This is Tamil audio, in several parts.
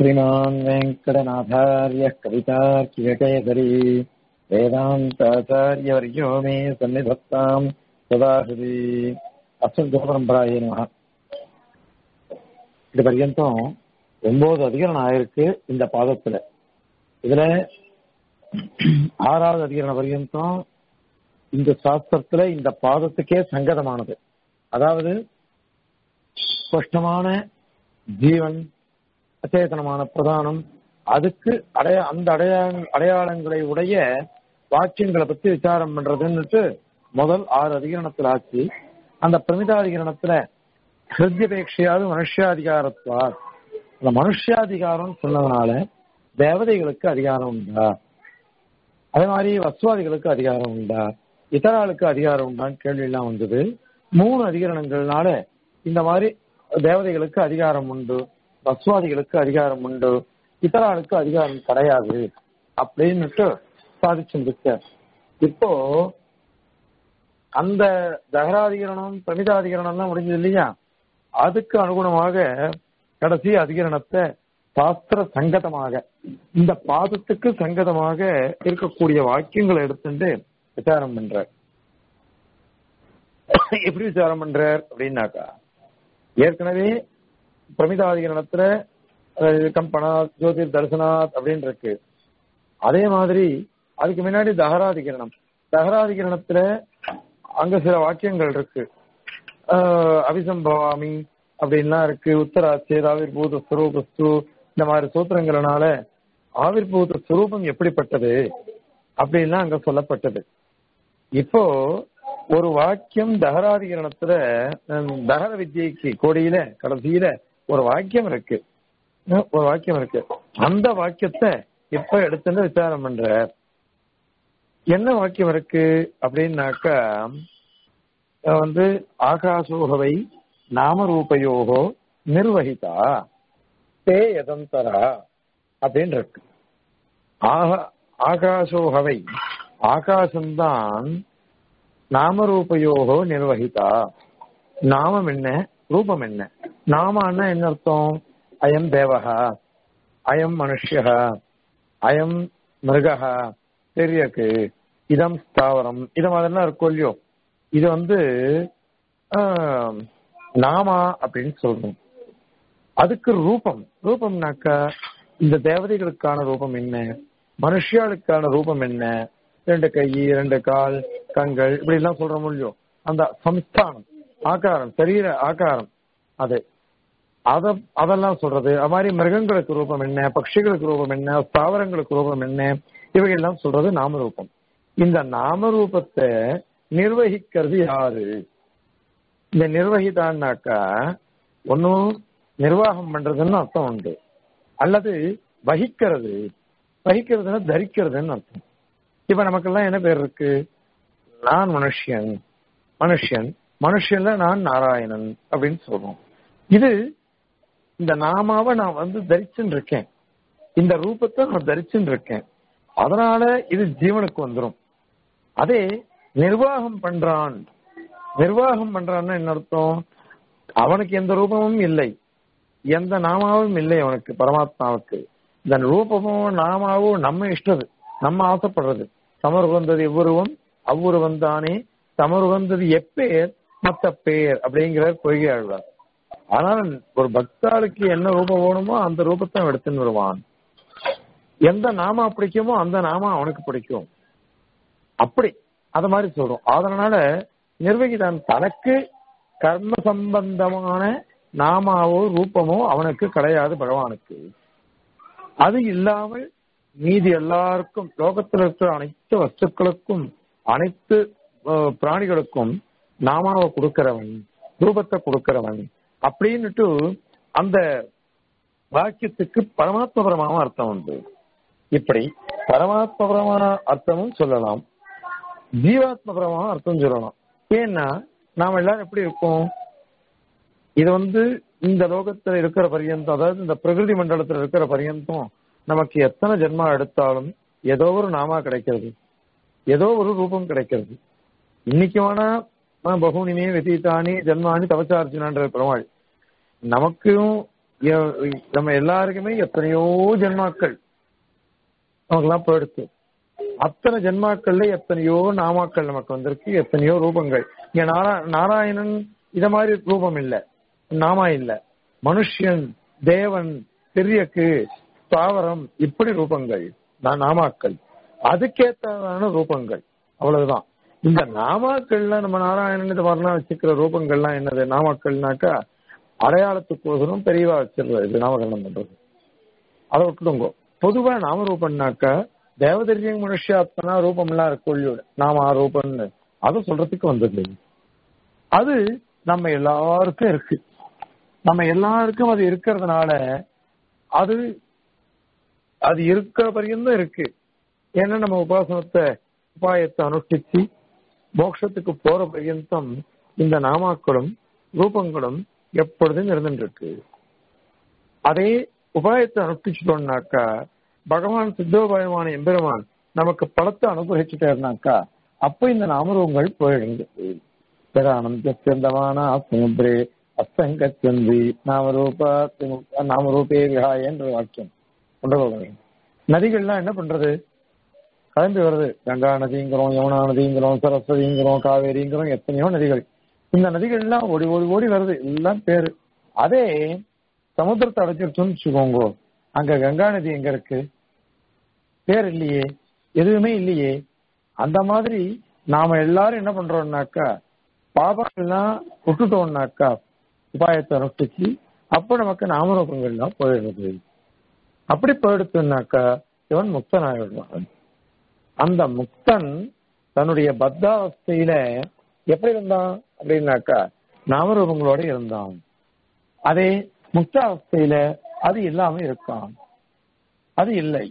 श्रीमान् वेङ्कटनाथार्यः कवितार्किककेसरी वेदान्ताचार्यवर्यो मे सन्निधत्ताम् सदा हृदि அஸ்வத்கோபரம்பராயே நமக இது பர்யந்தம் ஒன்பது அதிகரணம் ஆயிருக்கு இந்த பாதத்துல இதுல ஆறாவது அதிகரண பர்யந்தம் இந்த சாஸ்திரத்துல இந்த பாதத்துக்கே சங்கதமானது அதாவது ஸ்பஷ்டமான ஜீவன் அச்சேதனமான பிரதானம் அதுக்கு அடைய அந்த அடையா அடையாளங்களை உடைய வாக்கியங்களை பத்தி விசாரம் பண்றதுன்னுட்டு முதல் ஆறு அதிகரணத்தில் ஆச்சு அந்த பிரமிதாதிகரணத்துல ஹிருத்யபேட்சையாவது மனுஷாதிகாரத்துவா அந்த மனுஷாதிகாரம் சொன்னதுனால தேவதைகளுக்கு அதிகாரம் உண்டா அதே மாதிரி வசுவாதிகளுக்கு அதிகாரம் உண்டா இதராளுக்கு அதிகாரம் உண்டான்னு கேள்வி எல்லாம் வந்தது மூணு அதிகரணங்கள்னால இந்த மாதிரி தேவதைகளுக்கு அதிகாரம் உண்டு வசுவாதிகளுக்கு அதிகாரம் உண்டு இதராளுக்கு அதிகாரம் கிடையாது அப்படின்னுட்டு சாதிச்சிருக்க இப்போ அந்த தகராதிகரணம் பிரமிதாதிகரணம் முடிஞ்சது இல்லையா அதுக்கு அனுகுணமாக கடைசி அதிகரணத்தை சாஸ்திர சங்கதமாக இந்த பாதத்துக்கு சங்கதமாக இருக்கக்கூடிய வாக்கியங்களை எடுத்துட்டு விசாரம் பண்றார் எப்படி விசாரம் பண்றார் அப்படின்னாக்கா ஏற்கனவே பிரமிதாதிகரணத்துல கம்பனாத் ஜோதிர் தரிசனாத் அப்படின்னு இருக்கு அதே மாதிரி அதுக்கு முன்னாடி தகராதிகரணம் தகராதிகரணத்துல அங்க சில வாக்கியங்கள் இருக்கு அபிசம்பவாமி அப்படின்லாம் இருக்கு உத்தராச்சேத் ஆவிர்பூத ஸ்வரூபஸ்து இந்த மாதிரி சூத்திரங்கள்னால ஆவிர்பூத ஸ்வரூபம் எப்படிப்பட்டது அப்படின்லாம் அங்க சொல்லப்பட்டது இப்போ ஒரு வாக்கியம் தகராதிகரணத்துல தகர வித்யைக்கு கோடியில கடைசியில ஒரு வாக்கியம் இருக்கு ஒரு வாக்கியம் இருக்கு அந்த வாக்கியத்தை இப்ப எடுத்துன்னு விசாரம் பண்ற என்ன வாக்கியம் இருக்கு அப்படின்னாக்கா வந்து ஆகாசோகவை நாமரூபயோகோ நிர்வகிதா தே எதந்தரா அப்படின்னு இருக்கு ஆகா ஆகாசோகவை ஆகாசம்தான் நாமரூபயோகோ நிர்வகிதா நாமம் என்ன ரூபம் என்ன நாமன்னா என்ன அர்த்தம் அயம் தேவகா அயம் மனுஷியா அயம் மிருகா தெரியக்கு இதம் ஸ்தாவரம் இது மாதிரிலாம் இருக்கும் இல்லையோ இது வந்து நாமா அப்படின்னு சொல்றோம் அதுக்கு ரூபம் ரூபம்னாக்கா இந்த தேவதைகளுக்கான ரூபம் என்ன மனுஷியாளுக்கான ரூபம் என்ன ரெண்டு கை ரெண்டு கால் கண்கள் இப்படி எல்லாம் சொல்றோம் இல்லையோ அந்த சம்ஸ்தானம் ஆகாரம் சரீர ஆகாரம் அது அத அதெல்லாம் சொல்றது அது மாதிரி மிருகங்களுக்கு ரூபம் என்ன பட்சிகளுக்கு ரூபம் என்ன ஸ்தாவரங்களுக்கு ரூபம் என்ன இவைகள்லாம் சொல்றது நாமரூபம் இந்த நாமரூபத்தை நிர்வகிக்கிறது யாரு இந்த நிர்வகிதான்னாக்கா ஒன்னும் நிர்வாகம் பண்றதுன்னு அர்த்தம் உண்டு அல்லது வகிக்கிறது வகிக்கிறதுன்னா தரிக்கிறதுன்னு அர்த்தம் இப்ப நமக்கெல்லாம் என்ன பேர் இருக்கு நான் மனுஷியன் மனுஷன் மனுஷன்ல நான் நாராயணன் அப்படின்னு சொல்றோம் இது இந்த நாமாவை நான் வந்து தரிச்சுன்னு இருக்கேன் இந்த ரூபத்தை நான் தரிச்சுன்னு இருக்கேன் அதனால இது ஜீவனுக்கு வந்துடும் அதே நிர்வாகம் பண்றான் நிர்வாகம் பண்றான்னு என்ன அர்த்தம் அவனுக்கு எந்த ரூபமும் இல்லை எந்த நாமாவும் இல்லை அவனுக்கு பரமாத்மாவுக்கு இந்த ரூபமும் நாமாவும் நம்ம இஷ்டது நம்ம ஆசைப்படுறது தமர் வந்தது எவ்வுருவம் அவ்வுருவம் தானே தமர் வந்தது எப்பேர் மத்த பேர் அப்படிங்கிற கொள்கை ஆழ்வார் ஆனால் ஒரு பக்தாளுக்கு என்ன ரூபம் வேணுமோ அந்த ரூபத்தை எடுத்துன்னு வருவான் எந்த நாமா பிடிக்குமோ அந்த நாமா அவனுக்கு பிடிக்கும் அப்படி அத மாதிரி சொல்றோம் அதனால நிர்வகிதான் தனக்கு கர்ம சம்பந்தமான நாமாவோ ரூபமோ அவனுக்கு கிடையாது பகவானுக்கு அது இல்லாமல் மீதி எல்லாருக்கும் லோகத்தில் இருக்கிற அனைத்து வஸ்துக்களுக்கும் அனைத்து பிராணிகளுக்கும் நாமாவை கொடுக்கிறவன் ரூபத்தை கொடுக்கிறவன் அப்படின்னுட்டு அந்த வாக்கியத்துக்கு பரமாத்மபரமான அர்த்தம் உண்டு இப்படி பரமாத்மபரமான அர்த்தமும் சொல்லலாம் ஜீவாத்மபரமான அர்த்தம் சொல்லலாம் ஏன்னா நாம எல்லாரும் எப்படி இருக்கோம் இது வந்து இந்த லோகத்துல இருக்கிற பரியந்தம் அதாவது இந்த பிரகிருதி மண்டலத்துல இருக்கிற பரியந்தம் நமக்கு எத்தனை ஜென்மா எடுத்தாலும் ஏதோ ஒரு நாமா கிடைக்கிறது ஏதோ ஒரு ரூபம் கிடைக்கிறது இன்னைக்கு வேணா பகுனிமே வெதித்தானி ஜென்மானி தவச்சார்ஜுனான்ற பெருமாள் நமக்கும் எ- நம்ம எல்லாருக்குமே எத்தனையோ ஜென்மாக்கள் நமக்கெல்லாம் போயிடுச்சு அத்தனை ஜென்மாக்கள்ல எத்தனையோ நாமாக்கள் நமக்கு வந்திருக்கு எத்தனையோ ரூபங்கள் இங்க நாரா நாராயணன் இத மாதிரி ரூபம் இல்ல நாமா இல்ல மனுஷன் தேவன் பெரியக்கு தாவரம் இப்படி ரூபங்கள் நான் நாமாக்கள் அதுக்கேத்தான ரூபங்கள் அவ்வளவுதான் இந்த நாமாக்கள்ல நம்ம நாராயணன் இது மாதிரிலாம் வச்சுக்கிற ரூபங்கள்லாம் என்னது நாமாக்கள்னாக்கா அடையாளத்துக்கோசரம் பெரியவா வச்சிருறது இது நாமகரணம் பண்றது அதை விட்டுடுங்க பொதுவா நாமரூபம்னாக்கா தேவதரியம் மனுஷாத்மனா ரூபம்லாம் இருக்கு நாம ரூபம்னு அதை சொல்றதுக்கு வந்தது அது நம்ம எல்லாருக்கும் இருக்கு நம்ம எல்லாருக்கும் அது இருக்கிறதுனால அது அது இருக்கிற பரியந்தம் இருக்கு ஏன்னா நம்ம உபாசனத்தை உபாயத்தை அனுஷ்டிச்சு மோட்சத்துக்கு போற பரியந்தம் இந்த நாமாக்களும் ரூபங்களும் எப்பொழுதும் இருந்துட்டு இருக்கு அதே உபாயத்தை அனுஷ்டிச்சிட்டோம்னாக்கா பகவான் சித்தோபாயமான எம்பெருமான் நமக்கு பலத்தை அனுகிரகிச்சுட்டாருனாக்கா அப்ப இந்த நாமரூபங்கள் போயிடுங்க பிரதானந்த சிறந்தமான சமுத்திரே அஸ்தங்கச்சந்தி நாமரூப நாமரூபே விஹாய என்ற வாக்கியம் கொண்டு நதிகள்லாம் என்ன பண்றது கிளம்பி வருது கங்கா நதிங்கிறோம் யமுனா நதிங்கிறோம் சரஸ்வதிங்கிறோம் காவேரிங்கிறோம் எத்தனையோ நதிகள் இந்த நதிகள் எல்லாம் ஓடி ஓடி ஓடி வருது எல்லாம் பேரு அதே சமுத்திரத்தை அடைச்சிருச்சுன்னு வச்சுக்கோங்க அங்க கங்கா நதி எங்க இருக்கு பேர் இல்லையே எதுவுமே இல்லையே அந்த மாதிரி நாம எல்லாரும் என்ன பண்றோம்னாக்கா பாபங்கள்லாம் விட்டுட்டோம்னாக்கா உபாயத்தை அனுஷ்டிச்சு அப்போ நமக்கு நாமரூபங்கள்லாம் போயிடுறது அப்படி போயிடுச்சுனாக்கா இவன் முக்தனாகிடுவான் அந்த முக்தன் தன்னுடைய பத்தாவஸ்தையில எப்படி இருந்தான் அப்படின்னாக்கா நாமரூபங்களோட இருந்தான் அதே முக்தாவஸ்தையில அது இல்லாம இருக்கான் அது இல்லை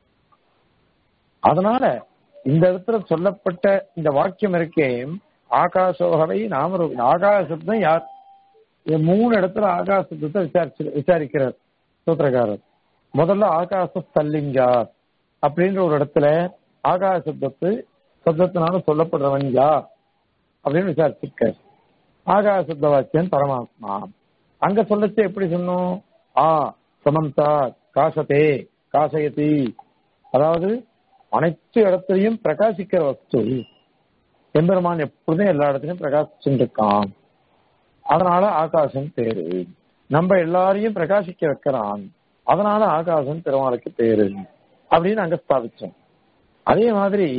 அதனால இந்த இடத்துல சொல்லப்பட்ட இந்த வாக்கியம் இருக்கே ஆகாசோகவை நாமரூப ஆகாசத்தை யார் இந்த மூணு இடத்துல ஆகாசத்தை விசாரிச்சு விசாரிக்கிறார் சூத்திரக்காரர் முதல்ல ஆகாச ஸ்தல்லிங்கார் அப்படின்ற ஒரு இடத்துல ஆகாச சப்தத்து சப்தத்தினால சொல்லப்படுறவன் யார் அப்படின்னு விசாரிச்சிருக்க ஆகாச சப்த வாக்கியம் பரமாத்மா அங்க சொல்லச்சு எப்படி சொன்னோம் ஆ சமந்தா காசத்தே காசயதி அதாவது அனைத்து இடத்துலையும் பிரகாசிக்கிற வஸ்து எம்பெருமான் எப்பொழுதும் எல்லா இடத்துலையும் பிரகாசிச்சுட்டு இருக்கான் அதனால ஆகாசம் பேரு நம்ம எல்லாரையும் பிரகாசிக்க வைக்கிறான் அதனால ஆகாசம் பெருமாளுக்கு பேரு அப்படின்னு அங்க ஸ்தாபிச்சோம் அதே மாதிரி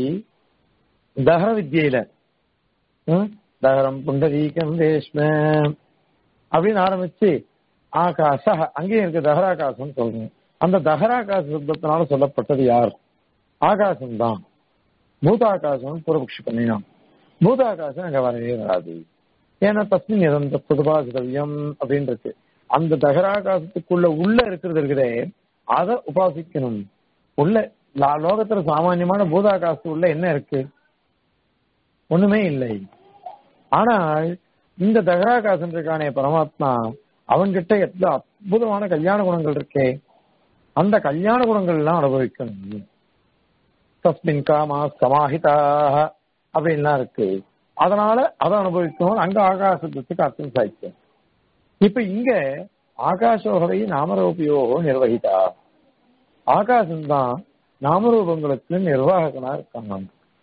தகர வித்தியில ம், தகரம் புண்டரீகம் ரேஷ்ம அப்படின்னு ஆரம்பிச்சு ஆகாச அங்கேயும் இருக்கு தகராகாசம் சொல்றோம் அந்த தகராகாச சப்தத்தினால சொல்லப்பட்டது யார் ஆகாசம் தான் பூதாகாசம் பூர்வபக்ஷி பண்ணினான் பூதாகாசம் அங்க வரவே வராது ஏன்னா தஸ்மின் எதந்த புதுபாசிதவியம் அப்படின்னு இருக்கு அந்த தகராகாசத்துக்குள்ள உள்ள இருக்கிறது இருக்குதே அதை உபாசிக்கணும் உள்ள லா- லோகத்துல சாமானியமான பூதாகாசத்து உள்ள என்ன இருக்கு ஒண்ணுமே இல்லை ஆனால் இந்த தகராகாசன் இருக்கானே பரமாத்மா அவன்கிட்ட எத்தனை அற்புதமான கல்யாண குணங்கள் இருக்கே அந்த கல்யாண குணங்கள் எல்லாம் அனுபவிக்கணும் தஸ்மின் காமா சமாஹிதாக அப்படின்லாம் இருக்கு அதனால அதை அனுபவிக்கணும் அங்க ஆகாசத்துக்கு அர்த்தம் சாய்க்கும் இப்ப இங்க ஆகாசோகவை நாமரூபியோ நிர்வகிதா ஆகாசம்தான் நாமரூபங்களுக்கு நிர்வாகனா இருக்காங்க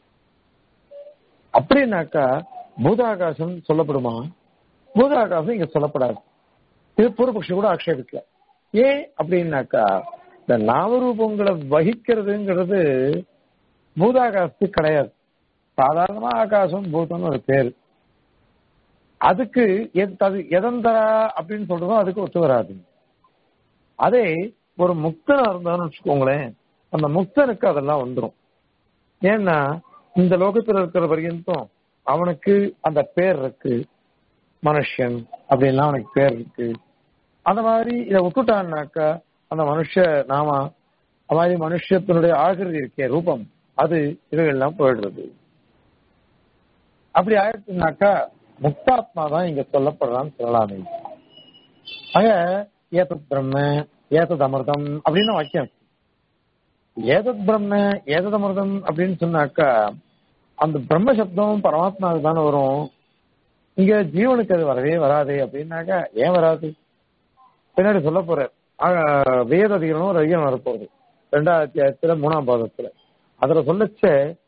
அப்படின்னாக்கா பூதாகாசம் சொல்லப்படுமா பூதாகாசம் இங்க சொல்லப்படாது இது பூர்வபக்ஷி கூட ஆக்ஷேபிக்கல ஏன் அப்படின்னாக்கா இந்த நாமரூபங்களை வகிக்கிறதுங்கிறது பூதாகாசத்துக்கு கிடையாது சாதாரணமா ஆகாசம் பூதம்னு ஒரு பேரு அதுக்கு எத்- அது எதந்தரா அப்படின்னு சொல்றதோ அதுக்கு ஒத்து வராது அதே ஒரு முக்தனா இருந்தான்னு வச்சுக்கோங்களேன் அந்த முக்தனுக்கு அதெல்லாம் வந்துடும் ஏன்னா இந்த லோகத்துல இருக்கிற வரைக்கும் அவனுக்கு அந்த பேர் இருக்கு மனுஷன் அப்படின்லாம் அவனுக்கு பேர் இருக்கு அந்த மாதிரி இதை விட்டுட்டான்னாக்கா அந்த மனுஷ நாம அந்த மாதிரி மனுஷத்தினுடைய ஆகிருதி இருக்கே ரூபம் அது இவைகள்லாம் போயிடுறது அப்படி ஆயிடுச்சுனாக்கா முக்தாத்மா தான் இங்க சொல்லப்படுறான்னு சொல்லலாமே ஆக ஏதத் பிரம்ம ஏதத் அமிர்தம் அப்படின்னு வாக்கியம் ஏதத் பிரம்ம ஏதத் அமிர்தம் அப்படின்னு சொன்னாக்கா அந்த பிரம்ம சப்தம் பரமாத்மாவுக்கு தானே வரும் இங்க ஜீவனுக்கு அது வரவே வராது அப்படின்னாக்கா ஏன் வராது பின்னாடி சொல்ல போற வேத அதிகரணம் ஒரு அதிகம் வரப்போகுது ரெண்டாயிரத்தி அத்தியாயத்துல மூணாம் பாதத்துல அதுல சொல்லச்ச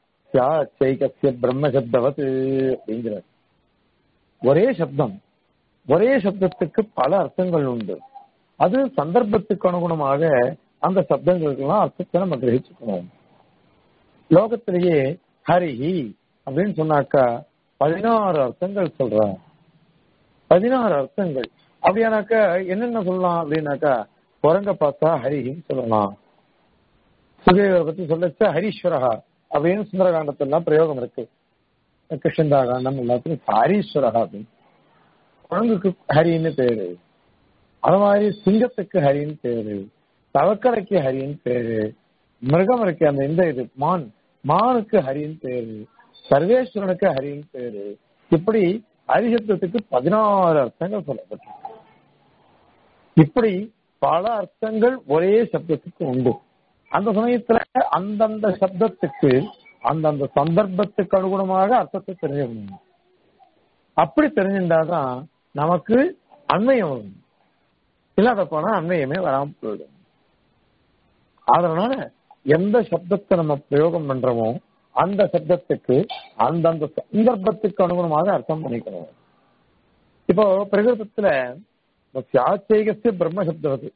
சைகசிய பிரம்ம சப்தவத் அப்படிங்கிறார் ஒரே சப்தம் ஒரே சப்தத்துக்கு பல அர்த்தங்கள் உண்டு அது சந்தர்ப்பத்துக்கு அனுகுணமாக அந்த சப்தங்களுக்கெல்லாம் அர்த்தத்தை நம்ம கிரகிச்சுக்கணும் லோகத்திலேயே ஹரிஹி அப்படின்னு சொன்னாக்கா பதினாறு அர்த்தங்கள் சொல்றான் பதினாறு அர்த்தங்கள் அப்படியானாக்கா என்னென்ன சொல்லலாம் அப்படின்னாக்கா குரங்க பார்த்தா ஹரிஹின்னு சொல்லலாம் சுதேவரை பத்தி சொல்லச்சா ஹரீஸ்வரஹா அப்படின்னு சுந்தரகாண்டத்தெல்லாம் பிரயோகம் இருக்கு கிருஷ்ணந்தா காண்டம் எல்லாத்துக்கும் ஹரீஸ்வரஹா அப்படின்னு குரங்குக்கு ஹரின்னு பேரு அது மாதிரி சிங்கத்துக்கு ஹரின்னு பேரு தவக்கலைக்கு ஹரின்னு பேரு மிருகம் இருக்கு அந்த இந்த இது மான் மானுக்கு ஹரின்னு பேரு சர்வேஸ்வரனுக்கு ஹரின்னு பேரு இப்படி ஹரிசப்தத்துக்கு பதினாறு அர்த்தங்கள் சொல்லப்பட்டிருக்கு இப்படி பல அர்த்தங்கள் ஒரே சப்தத்துக்கு உண்டு அந்த சமயத்துல அந்தந்த சப்தத்துக்கு அந்தந்த சந்தர்ப்பத்துக்கு அனுகுணமாக அர்த்தத்தை தெரிஞ்சுக்கணும் அப்படி தெரிஞ்சுட்டாதான் நமக்கு அண்மையம் வரும் இல்லாத போனா அண்மையமே வராம போயிடும் அதனால எந்த சப்தத்தை நம்ம பிரயோகம் பண்றோமோ அந்த சப்தத்துக்கு அந்தந்த சந்தர்ப்பத்துக்கு அனுகுணமாக அர்த்தம் பண்ணிக்கணும் இப்போ பிரகிருதத்துல சாச்சேகசிய பிரம்ம சப்தவது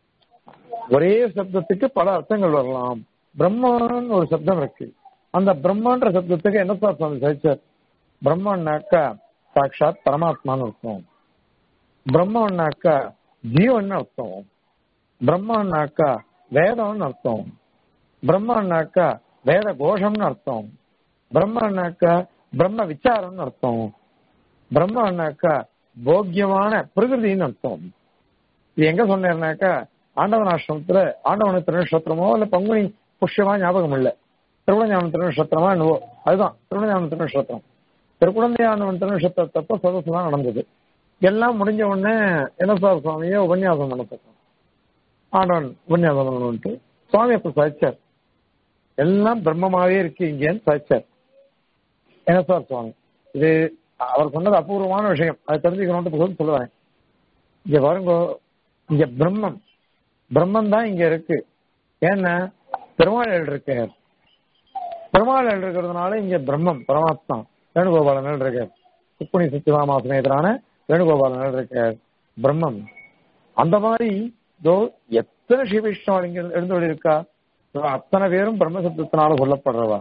ஒரே சப்தத்துக்கு பல அர்த்தங்கள் வரலாம் பிரம்மன் ஒரு சப்தம் இருக்கு அந்த பிரம்மன்ற சப்தத்துக்கு என்ன சார் சுவாமி சகிச்சார் பிரம்மன்னாக்கா சாட்சாத் பரமாத்மான்னு அர்த்தம் பிரம்மன்னாக்கா ஜீவன் அர்த்தம் பிரம்மன்னாக்கா வேதம்னு அர்த்தம் பிரம்மன்னாக்கா வேத கோஷம்னு அர்த்தம் பிரம்மன்னாக்கா பிரம்ம விசாரம்னு அர்த்தம் பிரம்மன்னாக்கா போக்கியமான பிரகிருதின்னு அர்த்தம் இது எங்க சொன்னேன்னாக்கா ஆண்டவன் ஆசிரமத்துல ஆண்டவன திருநட்சத்திரமோ இல்ல பங்குனி புஷ்யமா ஞாபகம் இல்ல திருக்குழஞ்சாமன் திருநட்சத்திரமா என்னவோ அதுதான் திருக்குழஞ்சாமன் திருநட்சத்திரம் திருக்குழந்தையானவன் திருநட்சத்திரத்தப்ப சதசு தான் நடந்தது எல்லாம் முடிஞ்ச உடனே என்ன சார் சுவாமியே உபன்யாசம் பண்ண போறோம் ஆண்டவன் உபன்யாசம் பண்ணணும்ட்டு சுவாமி அப்ப சாய்ச்சார் எல்லாம் பிரம்மமாவே இருக்கு இங்கேன்னு சாய்ச்சார் என்ன சார் சுவாமி இது அவர் சொன்னது அபூர்வமான விஷயம் அதை தெரிஞ்சுக்கணும்னு சொல்லுவாங்க இங்க பாருங்க இங்க பிரம்மம் பிரம்மம் தான் இங்க இருக்கு ஏன்னா பெருமாள் இருக்கார் பெருமாள் இருக்கிறதுனால இங்க பிரம்மம் பரமாத்மா வேணுகோபாலன் இருக்கார் சுக்குனி சத்தியமாமா சமேதரான வேணுகோபாலன் இருக்கார் பிரம்மம் அந்த மாதிரி இதோ எத்தனை ஸ்ரீவிஷ்ணு இங்க எழுந்து இருக்கா அத்தனை பேரும் பிரம்மசப்தத்தினால சொல்லப்படுறவா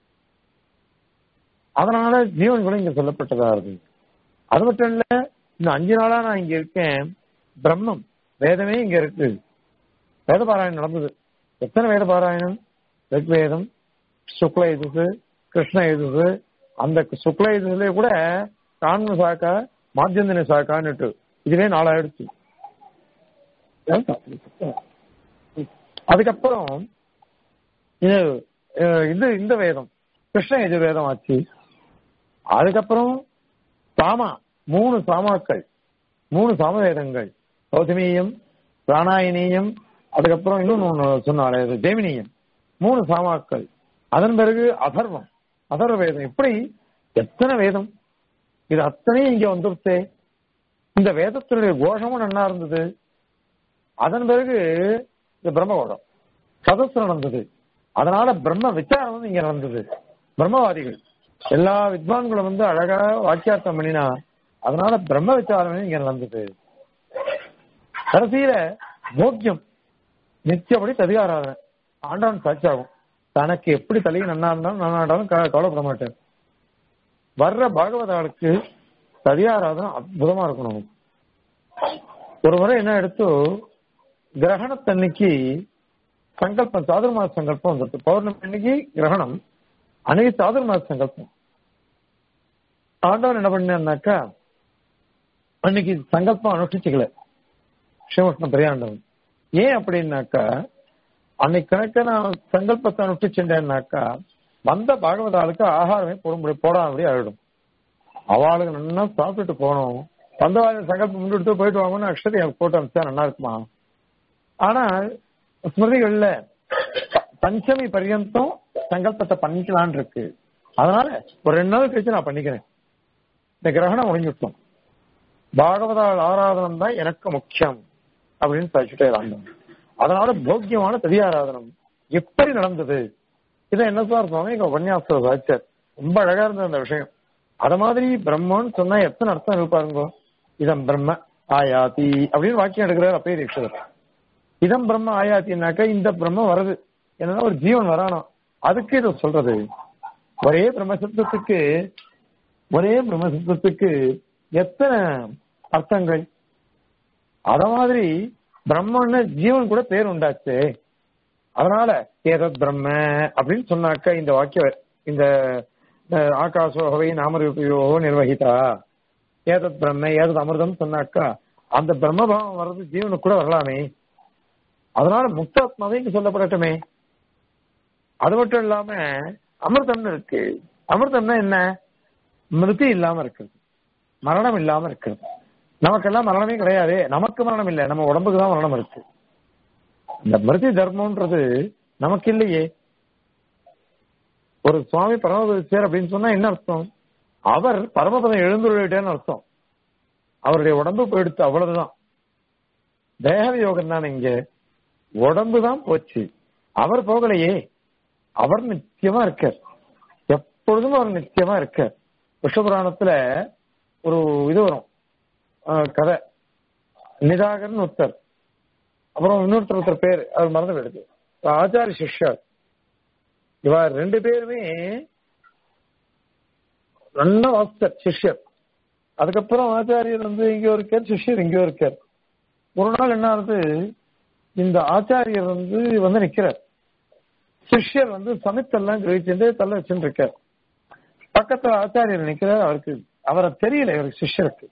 அதனால ஜீவன்களும் இங்க சொல்லப்பட்டதா இருக்கு அது மட்டும் இல்ல இந்த அஞ்சு நாளா நான் இங்க இருக்கேன் பிரம்மம் வேதமே இங்க இருக்கு வேத பாராயணம் நடந்தது எத்தனை வேத பாராயணம் ரிக்வேதம் சுக்ல எதுசு கிருஷ்ண எதுசு அந்த சுக்ல எதுசுல கூட கான்ம சாக்கா மாத்தியந்தின சாக்கான்னுட்டு இதுவே நாலாயிடுச்சு அதுக்கப்புறம் இது இது இந்த வேதம் கிருஷ்ண எஜுர்வேதம் ஆச்சு அதுக்கப்புறம் சாமா மூணு சாமாக்கள் மூணு சாமவேதங்கள் கௌதமீயம் பிராணாயனீயம் அதுக்கப்புறம் இன்னொன்னு ஒண்ணு சொன்னாலே ஜெமினியம் மூணு சாமாக்கள் அதன் பிறகு அதர்வம் அதர்வ வேதம் இப்படி எத்தனை வேதம் இது அத்தனையும் இங்க வந்துருச்சே இந்த வேதத்தினுடைய கோஷமும் நல்லா இருந்தது அதன் பிறகு இந்த பிரம்மகோடம் சதஸ் நடந்தது அதனால பிரம்ம விசாரம் வந்து இங்க நடந்தது பிரம்மவாதிகள் எல்லா வித்வான்களும் வந்து அழகா வாக்கியார்த்தம் பண்ணினா அதனால பிரம்ம விசாரம் இங்க நடந்தது கடைசியில போக்கியம் நித்தியப்படி ததிகாராதனை ஆண்டவன் சாட்சியாகும் தனக்கு எப்படி தலையை நன்னா இருந்தாலும் நன்னாண்டாலும் கவலைப்பட மாட்டார் வர்ற பாகவதாளுக்கு ததியாராதனை அற்புதமா இருக்கணும் ஒரு முறை என்ன எடுத்து கிரகணத்தன்னைக்கு சங்கல்பம் சாதுர்மாச சங்கல்பம் வந்துருக்கு பௌர்ணமி அன்னைக்கு கிரகணம் அன்னைக்கு சாதுர்மாச சங்கல்பம் ஆண்டவன் என்ன பண்ணாக்கா அன்னைக்கு சங்கல்பம் அனுஷ்டிச்சுக்கல சிவகிருஷ்ண பெரியாண்டவன் ஏன் அப்படின்னாக்கா அன்னைக்கு கணக்க நான் சங்கல்பத்தை அனுஷ்டிச்சுட்டேன்னாக்கா வந்த பாகவதாளுக்கு ஆகாரமே போட முடியும் போடாமடி ஆயிடும் அவளுக்கு நல்லா சாப்பிட்டுட்டு போனோம் வந்தவாள் சங்கல்பம் முன்னெடுத்து போயிட்டு வாங்கன்னு அக்ஷதை போட்டு அனுப்பிச்சா நல்லா இருக்குமா ஆனா ஸ்மிருதிகள்ல பஞ்சமி பர்யந்தம் சங்கல்பத்தை பண்ணிக்கலான் இருக்கு அதனால ஒரு ரெண்டு நாள் கழிச்சு நான் பண்ணிக்கிறேன் இந்த கிரகணம் முடிஞ்சுட்டோம் பாகவதால் ஆராதனம் தான் எனக்கு முக்கியம் அப்படின்னு படிச்சுட்டே இருந்தாங்க அதனால போக்கியமான திவ்யாராதனம் எப்படி நடந்தது இதை என்ன சார் சுவாமி எங்க உபன்யாச சாட்சர் ரொம்ப அழகா இருந்தது அந்த விஷயம் அத மாதிரி பிரம்மன்னு சொன்னா எத்தனை அர்த்தம் இருப்பாருங்கோ இதம் பிரம்ம ஆயாதி அப்படின்னு வாக்கியம் எடுக்கிறார் அப்பயே தீட்சிதர் இதம் பிரம்ம ஆயாத்தினாக்க இந்த பிரம்மம் வருது என்னன்னா ஒரு ஜீவன் வரானோ அதுக்கு இதை சொல்றது ஒரே பிரம்மசப்தத்துக்கு ஒரே பிரம்மசப்தத்துக்கு எத்தனை அர்த்தங்கள் அத மாதிரி பிரம்மன்னு ஜீவன் கூட பேர் உண்டாச்சு அதனால ஏதத் பிரம்ம அப்படின்னு சொன்னாக்க இந்த வாக்கிய இந்த அஹ், ஆகாசோகவை நாமரூபியோ நிர்வகிதா ஏதத் பிரம்ம ஏதத் அமிர்தம் சொன்னாக்கா அந்த பிரம்மபாவம் வர்றது ஜீவனுக்கு கூட வரலாமே அதனால முக்தாத்மாவே இங்க சொல்லப்படட்டுமே அது மட்டும் இல்லாம அமிர்தம்னு இருக்கு அமிர்தம்னா என்ன மிருதி இல்லாம இருக்கிறது மரணம் இல்லாம இருக்கிறது நமக்கெல்லாம் மரணமே கிடையாது நமக்கு மரணம் இல்லை நம்ம உடம்புக்கு தான் மரணம் இருக்கு இந்த மிருதி தர்மம்ன்றது நமக்கு இல்லையே ஒரு சுவாமி பரமபதிச்சார் அப்படின்னு சொன்னா என்ன அர்த்தம் அவர் பரமபதம் எழுந்துள்ளேன்னு அர்த்தம் அவருடைய உடம்பு போயிடுத்து அவ்வளவுதான் தேக யோகம் தான் இங்க உடம்பு தான் போச்சு அவர் போகலையே அவர் நித்தியமா இருக்கார் எப்பொழுதும் அவர் நித்தியமா இருக்கார் விஷ்ணுபுராணத்துல ஒரு இது வரும் அஹ், கதை நிதாகர்னு ஒருத்தர் அப்புறம் இன்னொருத்தர் ஒருத்தர் பேர் அவர் மறந்து போயிடுது ஆச்சாரி சிஷ்யர் இவர் ரெண்டு பேருமே நல்ல வாஸ்தர் சிஷ்யர் அதுக்கப்புறம் ஆச்சாரியர் வந்து இங்க இருக்கார் சிஷ்யர் இங்க இருக்கார் ஒரு நாள் என்ன ஆகுது இந்த ஆச்சாரியர் வந்து வந்து நிக்கிறார் சிஷ்யர் வந்து சமைத்தெல்லாம் கிரகிச்சுட்டு தள்ள வச்சுட்டு இருக்கார் பக்கத்துல ஆச்சாரியர் நிக்கிறார் அவருக்கு அவரை தெரியல இவருக்கு சிஷ்யருக்கு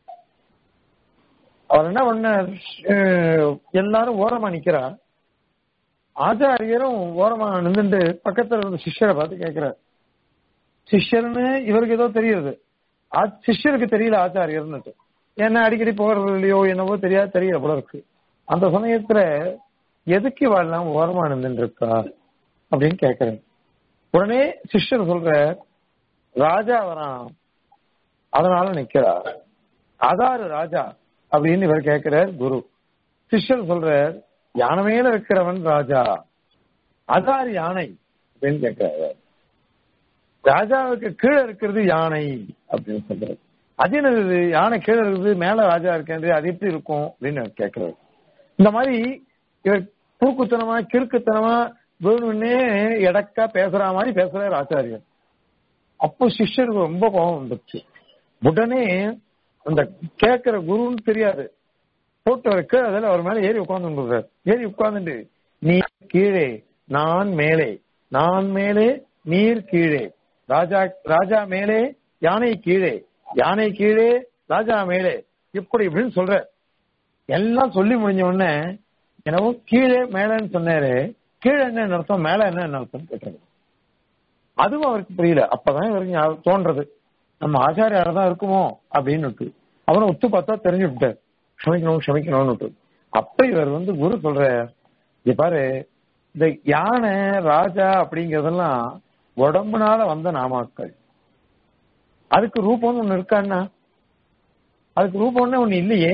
அவர் என்ன பண்ண எல்லாரும் ஓரமா நிக்கிறார் ஆச்சாரியரும் ஓரமா நின்றுட்டு பக்கத்துல இருந்த சிஷ்யரை பார்த்து கேட்கிறார் சிஷ்யர்னு இவருக்கு ஏதோ தெரியுது ஆ- சிஷ்யருக்கு தெரியல ஆச்சாரியர்னு ஏன்னா அடிக்கடி போகிறது இல்லையோ என்னவோ தெரியாது தெரியல போல இருக்கு அந்த சமயத்துல எதுக்கு வாழலாம் ஓரமா நின்றுட்டு இருக்கா அப்படின்னு கேட்கிறேன் உடனே சிஷ்யர் சொல்ற ராஜா வரான் அதனால நிக்கிறார் அதாரு ராஜா அப்படின்னு இவர் கேட்கிறார் குரு சிஷ்யர் சொல்றார் யானை மேல இருக்கிறவன் ராஜா அதார் யானை அப்படின்னு கேட்கிறார் ராஜாவுக்கு கீழே இருக்கிறது யானை அப்படின்னு சொல்றாரு அது என்னது யானை கீழே இருக்குது மேல ராஜா இருக்கேன் அது எப்படி இருக்கும் அப்படின்னு அவர் கேட்கிறாரு இந்த மாதிரி இவர் பூக்குத்தனமா கிறுக்குத்தனமா வேணும்னே எடக்கா பேசுற மாதிரி பேசுறாரு ஆச்சாரியர் அப்போ சிஷ்யருக்கு ரொம்ப கோபம் வந்துச்சு உடனே அந்த கேட்கிற குருன்னு தெரியாது போட்டு வைக்க அதில் அவர் மேல ஏறி உட்கார்ந்து ஏறி உட்கார்ந்துட்டு நீ கீழே நான் மேலே நான் மேலே நீர் கீழே ராஜா ராஜா மேலே யானை கீழே யானை கீழே ராஜா மேலே இப்படி இப்படின்னு சொல்ற எல்லாம் சொல்லி முடிஞ்ச உடனே என்னவோ கீழே மேலன்னு சொன்னாரு கீழே என்ன அர்த்தம் மேல என்ன அர்த்தம் கேட்டாரு அதுவும் அவருக்கு புரியல அப்பதான் இவருக்கு ஞாபகம் தோன்றது நம்ம ஆச்சாரியார தான் இருக்குமோ அப்படின்னு அவனை ஒத்து பார்த்தா தெரிஞ்சு விட்டார் க்ஷமிக்கணும் க்ஷமிக்கணும்னு அப்ப இவர் வந்து குரு சொல்ற இது பாரு இந்த யானை ராஜா அப்படிங்கறதெல்லாம் உடம்புனால வந்த நாமாக்கள் அதுக்கு ரூபம்னு ஒண்ணு இருக்கான்னா அதுக்கு ரூபம்னு ஒண்ணு இல்லையே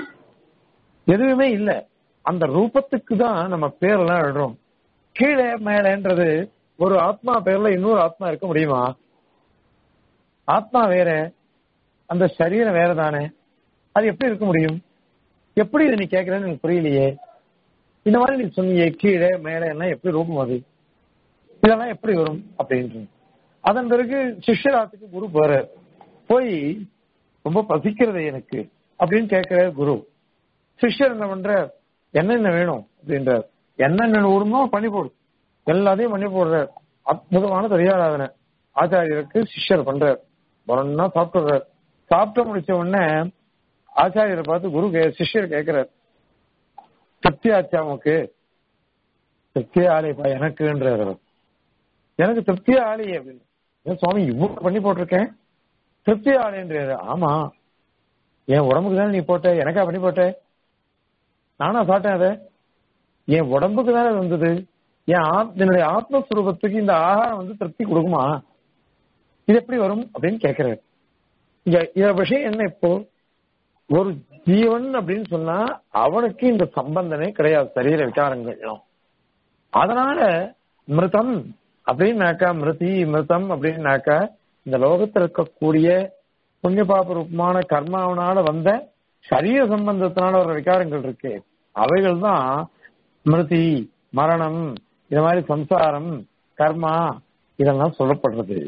எதுவுமே இல்ல அந்த ரூபத்துக்கு தான் நம்ம பேரெல்லாம் எழுதுறோம் கீழே மேலன்றது ஒரு ஆத்மா பேர்ல இன்னொரு ஆத்மா இருக்க முடியுமா ஆத்மா வேற அந்த சரீரம் வேற தானே அது எப்படி இருக்க முடியும் எப்படி இதை நீ கேட்கறேன்னு எனக்கு புரியலையே இந்த மாதிரி நீ சொன்னீங்க கீழே மேலே எல்லாம் எப்படி ரூபம் அது இதெல்லாம் எப்படி வரும் அப்படின்றது அதன் பிறகு சிஷ்யராத்துக்கு குரு போறார் போய் ரொம்ப பசிக்கிறது எனக்கு அப்படின்னு கேட்கிற குரு சிஷ்யர் என்ன பண்ற என்னென்ன வேணும் அப்படின்றார் என்னென்ன வருமோ பண்ணி போடு எல்லாத்தையும் பண்ணி போடுறார் அற்புதமான தெரியாராதனை ஆச்சாரியருக்கு சிஷ்யர் பண்றார் ஒன்னா சாப்பிட்டுறார் சாப்பிட்டு முடிச்ச உடனே ஆச்சாரியரை பார்த்து குரு கே சிஷ்யர் கேட்கிறார் திருப்தி ஆச்சா உனக்கு திருப்தி ஆலைப்பா எனக்குன்றார் அவர். எனக்கு திருப்தி ஆலையே அப்படின்னு ஏன் சுவாமி இவ்வளவு பண்ணி போட்டிருக்கேன் திருப்தி ஆலைன்றாரு ஆமா என் உடம்புக்கு தானே நீ போட்ட எனக்கா பண்ணி போட்ட நானா சாப்பிட்டேன் அதை என் உடம்புக்கு தானே அது வந்தது என் ஆத்- என்னுடைய ஆத்மஸ்வரூபத்துக்கு இந்த ஆகாரம் வந்து திருப்தி கொடுக்குமா இது எப்படி வரும் அப்படின்னு கேட்கிறாரு இங்க இந்த விஷயம் என்ன இப்போ ஒரு ஜீவன் அப்படின்னு சொன்னா அவனுக்கு இந்த சம்பந்தமே கிடையாது சரீர விகாரங்கள்லாம் அதனால மிருதம் அப்படின்னாக்கா மிருதி மிருதம் அப்படின்னாக்கா இந்த லோகத்தில் இருக்கக்கூடிய புண்ணிய பாப ரூபமான கர்மாவனால வந்த சரீர சம்பந்தத்தினால வர விகாரங்கள் இருக்கு அவைகள் தான் மிருதி மரணம் இது மாதிரி சம்சாரம் கர்மா இதெல்லாம் சொல்லப்படுறது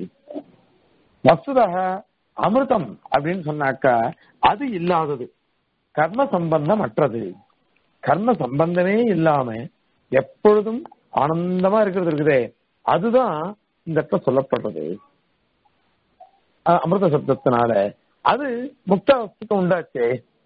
வசுதக அமிர்தம் அப்படின்னு சொன்னாக்கா அது இல்லாதது கர்ம சம்பந்தம் அற்றது கர்ம சம்பந்தமே இல்லாம எப்பொழுதும் ஆனந்தமா இருக்கிறது இருக்குதே அதுதான் இந்த இடத்துல சொல்லப்படுறது அஹ் அமிர்த சப்தத்தினால அது முக்தாவஸ்துக்கு உண்டாச்சே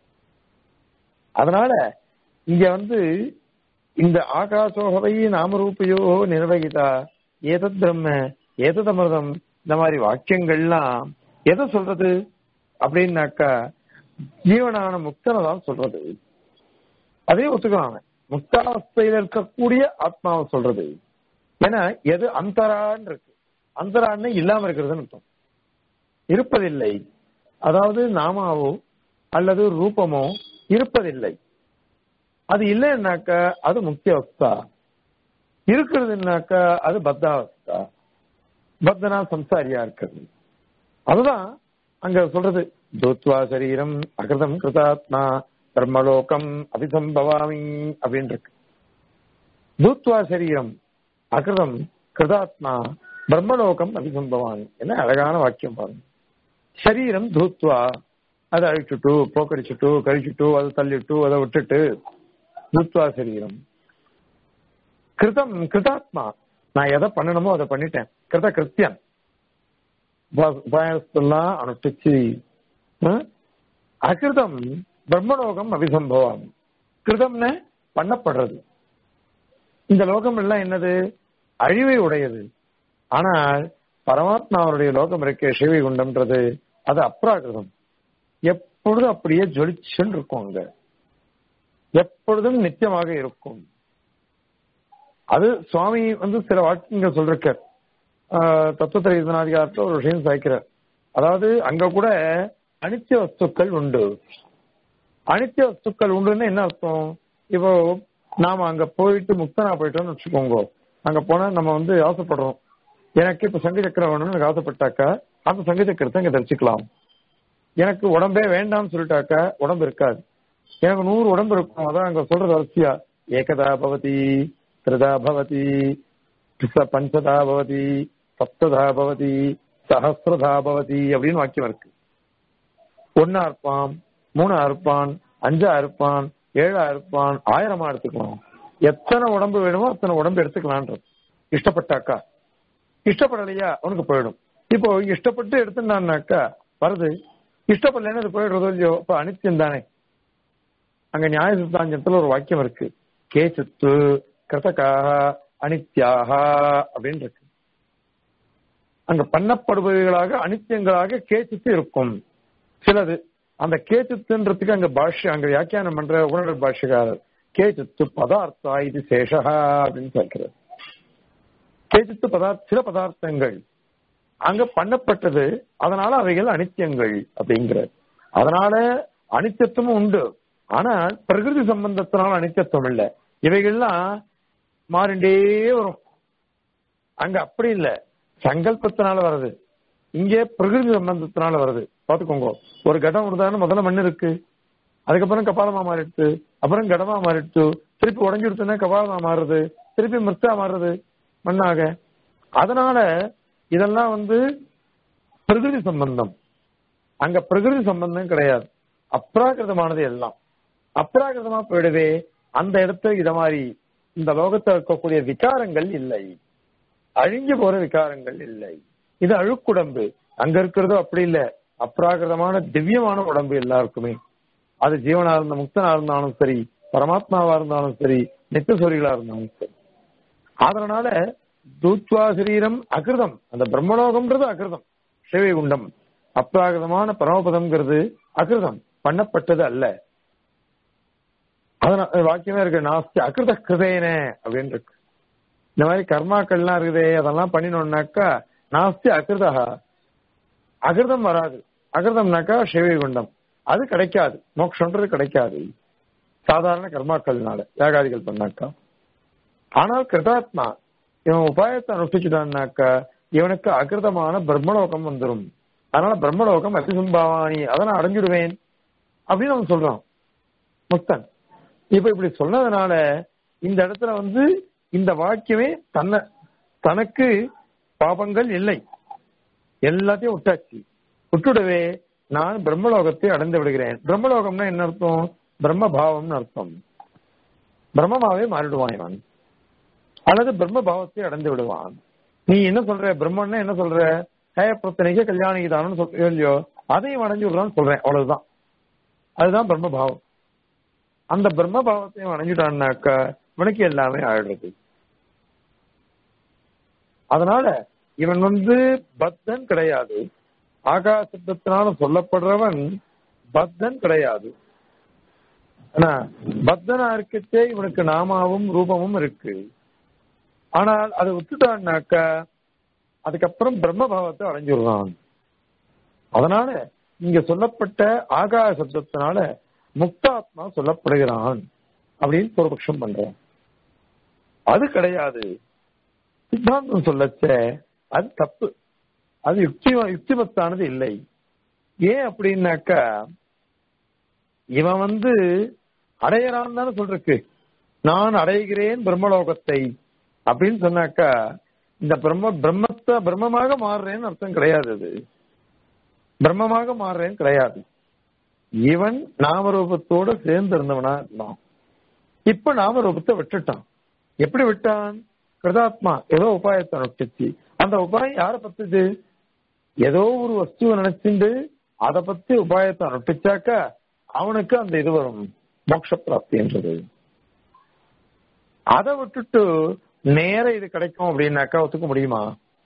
அதனால இங்க வந்து இந்த ஆகாசோகவை நாமரூபையோ நிர்வகிதா ஏதத் பிரம்ம ஏதத் அமிர்தம் இந்த மாதிரி வாக்கியங்கள்லாம் எதை சொல்றது அப்படின்னாக்கா ஜீவனான முக்தனை தான் சொல்றது அதே ஒத்துக்கிறாங்க முக்தாவஸ்தையில இருக்கக்கூடிய ஆத்மாவை சொல்றது ஏன்னா எது அந்தரான் இருக்கு அந்தரான்னு இல்லாம இருக்கிறதுன்னு அர்த்தம் இருப்பதில்லை அதாவது நாமாவோ அல்லது ரூபமோ இருப்பதில்லை அது இல்லைன்னாக்கா அது முக்கிய அவஸ்தா இருக்கிறதுனாக்கா அது பத்தாவஸ்தா பத்தனா சம்சாரியா இருக்கிறது அதுதான் அங்க சொல்றது தூத்வா சரீரம் அகிருதம் கிருதாத்மா பிரம்மலோகம் அபிசம்பவாமி அப்படின்னு இருக்கு தூத்வா சரீரம் அகிருதம் கிருதாத்மா பிரம்மலோகம் அபிசம்பவாமி என்ன அழகான வாக்கியம் பாருங்க சரீரம் தூத்வா அதை அழிச்சுட்டு போக்கடிச்சுட்டு கழிச்சுட்டு அதை தள்ளிட்டு அதை விட்டுட்டு தூத்வா சரீரம் கிருதம் கிருதாத்மா நான் எதை பண்ணணுமோ அதை பண்ணிட்டேன் கிருத கிருத்தியன் உபாயத்தெல்லாம் அனுஷ்டிச்சு அகிருதம் பிரம்மலோகம் அபிசம்பவம் கிருதம்னு பண்ணப்படுறது இந்த லோகம் எல்லாம் என்னது அழிவை உடையது ஆனால் பரமாத்மாவுடைய லோகம் இருக்கே சிவை குண்டம்ன்றது அது அப்ராகிருதம் எப்பொழுதும் அப்படியே ஜொலிச்சுன்னு இருக்கும் அங்க எப்பொழுதும் நித்தியமாக இருக்கும் அது சுவாமி வந்து சில வாக்கியங்கள் சொல்றார் தத்துவத்திர இதனாதிகாரத்தில் ஒரு விஷயம் சாய்க்கிறார் அதாவது அங்க கூட அனித்திய வஸ்துக்கள் உண்டு அனித்திய வஸ்துக்கள் உண்டுன்னு என்ன அர்த்தம் இப்போ நாம அங்க போயிட்டு முக்தனா போயிட்டோம்னு வச்சுக்கோங்க அங்க போனா நம்ம வந்து ஆசைப்படுறோம் எனக்கு இப்ப சங்க சக்கரம் வேணும்னு எனக்கு ஆசைப்பட்டாக்கா அந்த சங்க சக்கரத்தை இங்க தரிச்சுக்கலாம் எனக்கு உடம்பே வேண்டாம்னு சொல்லிட்டாக்கா உடம்பு இருக்காது எனக்கு நூறு உடம்பு இருக்கும் அதான் அங்க சொல்றது வரிசையா ஏகதா பவதி திரிதா பவதி பஞ்சதா பவதி சப்ததா பவதி சஹசிரதா பவதி அப்படின்னு வாக்கியம் இருக்கு ஒன்னா இருப்பான் மூணா இருப்பான் அஞ்சா இருப்பான் ஏழா இருப்பான் ஆயிரமா எடுத்துக்கலாம் எத்தனை உடம்பு வேணுமோ அத்தனை உடம்பு எடுத்துக்கலான்றது இஷ்டப்பட்டாக்கா இஷ்டப்படலையா அவனுக்கு போயிடும் இப்போ இஷ்டப்பட்டு எடுத்துட்டான்னாக்கா வருது இஷ்டப்படலைன்னு அது போயிடுறதோ இல்லையோ இப்ப அனித்தியம் தானே அங்க நியாய சித்தாந்தத்துல ஒரு வாக்கியம் இருக்கு கேசித்து கிருதகாக அனித்யாக அப்படின்னு இருக்கு அங்க பண்ணப்படுபவைகளாக அனித்தியங்களாக கேசித்து இருக்கும் சிலது அந்த கேச்சித்துன்றதுக்கு அங்க பாஷ்யம் அங்க வியாக்கியானம் பண்ற உணர்வு பாஷ்யக்காரர் கேச்சித்து பதார்த்தா இது சேஷா அப்படின்னு சொல்றார் கேச்சித்து பதார்த்த சில பதார்த்தங்கள் அங்க பண்ணப்பட்டது அதனால அவைகள் அனித்தியங்கள் அப்படிங்கிறார் அதனால அனித்தியத்துவம் உண்டு ஆனால் பிரகிருதி சம்பந்தத்தினால அனித்தியத்துவம் இல்லை இவைகள்லாம் மாறிண்டே வரும் அங்க அப்படி இல்ல சங்கல்பத்தினால வருது இங்கே பிரகிருதி சம்பந்தத்தினால வருது பாத்துக்கோங்க ஒரு கடம் இருந்தாலும் முதல்ல மண் இருக்கு அதுக்கப்புறம் கபாலமா மாறிடுச்சு அப்புறம் கடமா மாறிடுச்சு திருப்பி உடஞ்சிடுச்சுன்னா கபாலமா மாறுது திருப்பி மிர்த்தா மாறுது மண்ணாக அதனால இதெல்லாம் வந்து பிரகிருதி சம்பந்தம் அங்க பிரகிருதி சம்பந்தம் கிடையாது அப்ராகிருதமானது எல்லாம் அப்ராகிருதமா போயிடவே அந்த இடத்துல இத மாதிரி இந்த லோகத்தில் இருக்கக்கூடிய விகாரங்கள் இல்லை அழிஞ்சு போற விகாரங்கள் இல்லை இது அழுக்குடம்பு அங்க இருக்கிறதோ அப்படி இல்ல அப்ராகிருதமான திவ்யமான உடம்பு எல்லாருக்குமே அது ஜீவனா இருந்த முக்தனா இருந்தாலும் சரி பரமாத்மாவா இருந்தாலும் சரி நித்தசூரிகளா இருந்தாலும் சரி அதனால தூத்வா சரீரம் அகிருதம் அந்த பிரம்மலோகம்ன்றது அகிருதம் சிவகுண்டம் அப்ராகிருதமான பரமபதம்ங்கிறது அகிருதம் பண்ணப்பட்டது அல்ல அதனால வாக்கியமே இருக்கு நாஸ்தி அகிருத கிருதேன அப்படின்னு இருக்கு இந்த மாதிரி கர்மாக்கள்லாம் இருக்குதே அதெல்லாம் பண்ணினோம்னாக்கா நாஸ்தி அகிருதா அகிருதம் வராது அகிருதம்னாக்கா சிவகுண்டம் அது கிடைக்காது மோட்சம்ன்றது கிடைக்காது சாதாரண கர்மாக்கள்னால யாகாதிகள் பண்ணாக்கா ஆனால் கிருதாத்மா இவன் உபாயத்தை அனுஷ்டிச்சுட்டான்னாக்கா இவனுக்கு அகிருதமான பிரம்மலோகம் வந்துடும் அதனால பிரம்மலோகம் அபிசம்பாவானி அதை நான் அடைஞ்சிடுவேன் அப்படின்னு அவன் சொல்றான் முக்தன் இப்ப இப்படி சொன்னதுனால இந்த இடத்துல வந்து இந்த வாக்கியமே தன்னை தனக்கு பாபங்கள் இல்லை எல்லாத்தையும் விட்டாச்சு விட்டுடவே நான் பிரம்மலோகத்தை அடைந்து விடுகிறேன் பிரம்மலோகம்னா என்ன அர்த்தம் பிரம்ம பாவம்னு அர்த்தம் பிரம்மமாவே மாறிடுவான் இவன் அல்லது பிரம்ம பாவத்தை அடைந்து விடுவான் நீ என்ன சொல்ற பிரம்மன்னா என்ன சொல்ற ஹேய பிரத்தனைக்கு கல்யாணி தானு சொல்ற இல்லையோ அதையும் அடைஞ்சு விடுறான்னு சொல்றேன் அவ்வளவுதான் அதுதான் பிரம்ம பாவம் அந்த பிரம்ம பாவத்தையும் அடைஞ்சிட்டான்னாக்கா இவனுக்கு எல்லாமே ஆயிடுறது அதனால இவன் வந்து பத்தன் கிடையாது ஆகாசத்தினால சொல்லப்படுறவன் பத்தன் கிடையாது ஆனா பத்தனா இருக்கச்சே இவனுக்கு நாமாவும் ரூபமும் இருக்கு ஆனால் அதை விட்டுட்டான்னாக்க அதுக்கப்புறம் பிரம்ம பாவத்தை அடைஞ்சிடுறான் அதனால இங்க சொல்லப்பட்ட ஆகாய சப்தத்தினால முக்தாத்மா சொல்லப்படுகிறான் அப்படின்னு பூர்வபக்ஷம் பண்றான் அது கிடையாது சித்தாந்தம் சொல்லச்ச அது தப்பு அது யுக்தி யுக்திமத்தானது இல்லை ஏன் அப்படின்னாக்கா இவன் வந்து அடையறான் தானே சொல்றக்கு நான் அடைகிறேன் பிரம்மலோகத்தை அப்படின்னு சொன்னாக்கா இந்த பிரம்ம பிரம்மத்தை பிரம்மமாக மாறுறேன்னு அர்த்தம் கிடையாது அது பிரம்மமாக மாறுறேன்னு கிடையாது இவன் நாமரூபத்தோட சேர்ந்து இருந்தவனா இருந்தான் இப்ப நாமரூபத்தை விட்டுட்டான் எப்படி விட்டான் கிருதாத்மா ஏதோ உபாயத்தை நொட்டிச்சு அந்த உபாயம் யார பத்துது ஏதோ ஒரு வஸ்துவை நினைச்சுண்டு அதை பத்தி உபாயத்தை நொட்டிச்சாக்க அவனுக்கு அந்த இது வரும் மோட்ச பிராப்தின்றது அதை விட்டுட்டு நேர இது கிடைக்கும் அப்படின்னாக்கா ஒத்துக்க முடியுமா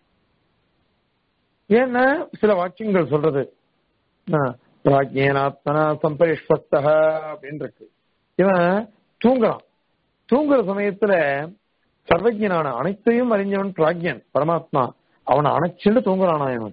ஏன்னா சில வாக்கியங்கள் சொல்றது பிராஜ்யனாத்மனா சம்பரிஷ்வஸ்தக அப்படின்னு இருக்கு இவன் தூங்குறான் தூங்குற சமயத்துல சர்வஜனான அனைத்தையும் அறிஞ்சவன் பிராக்யன் பரமாத்மா அவனை அணைச்சுண்டு தூங்குறானா இவன்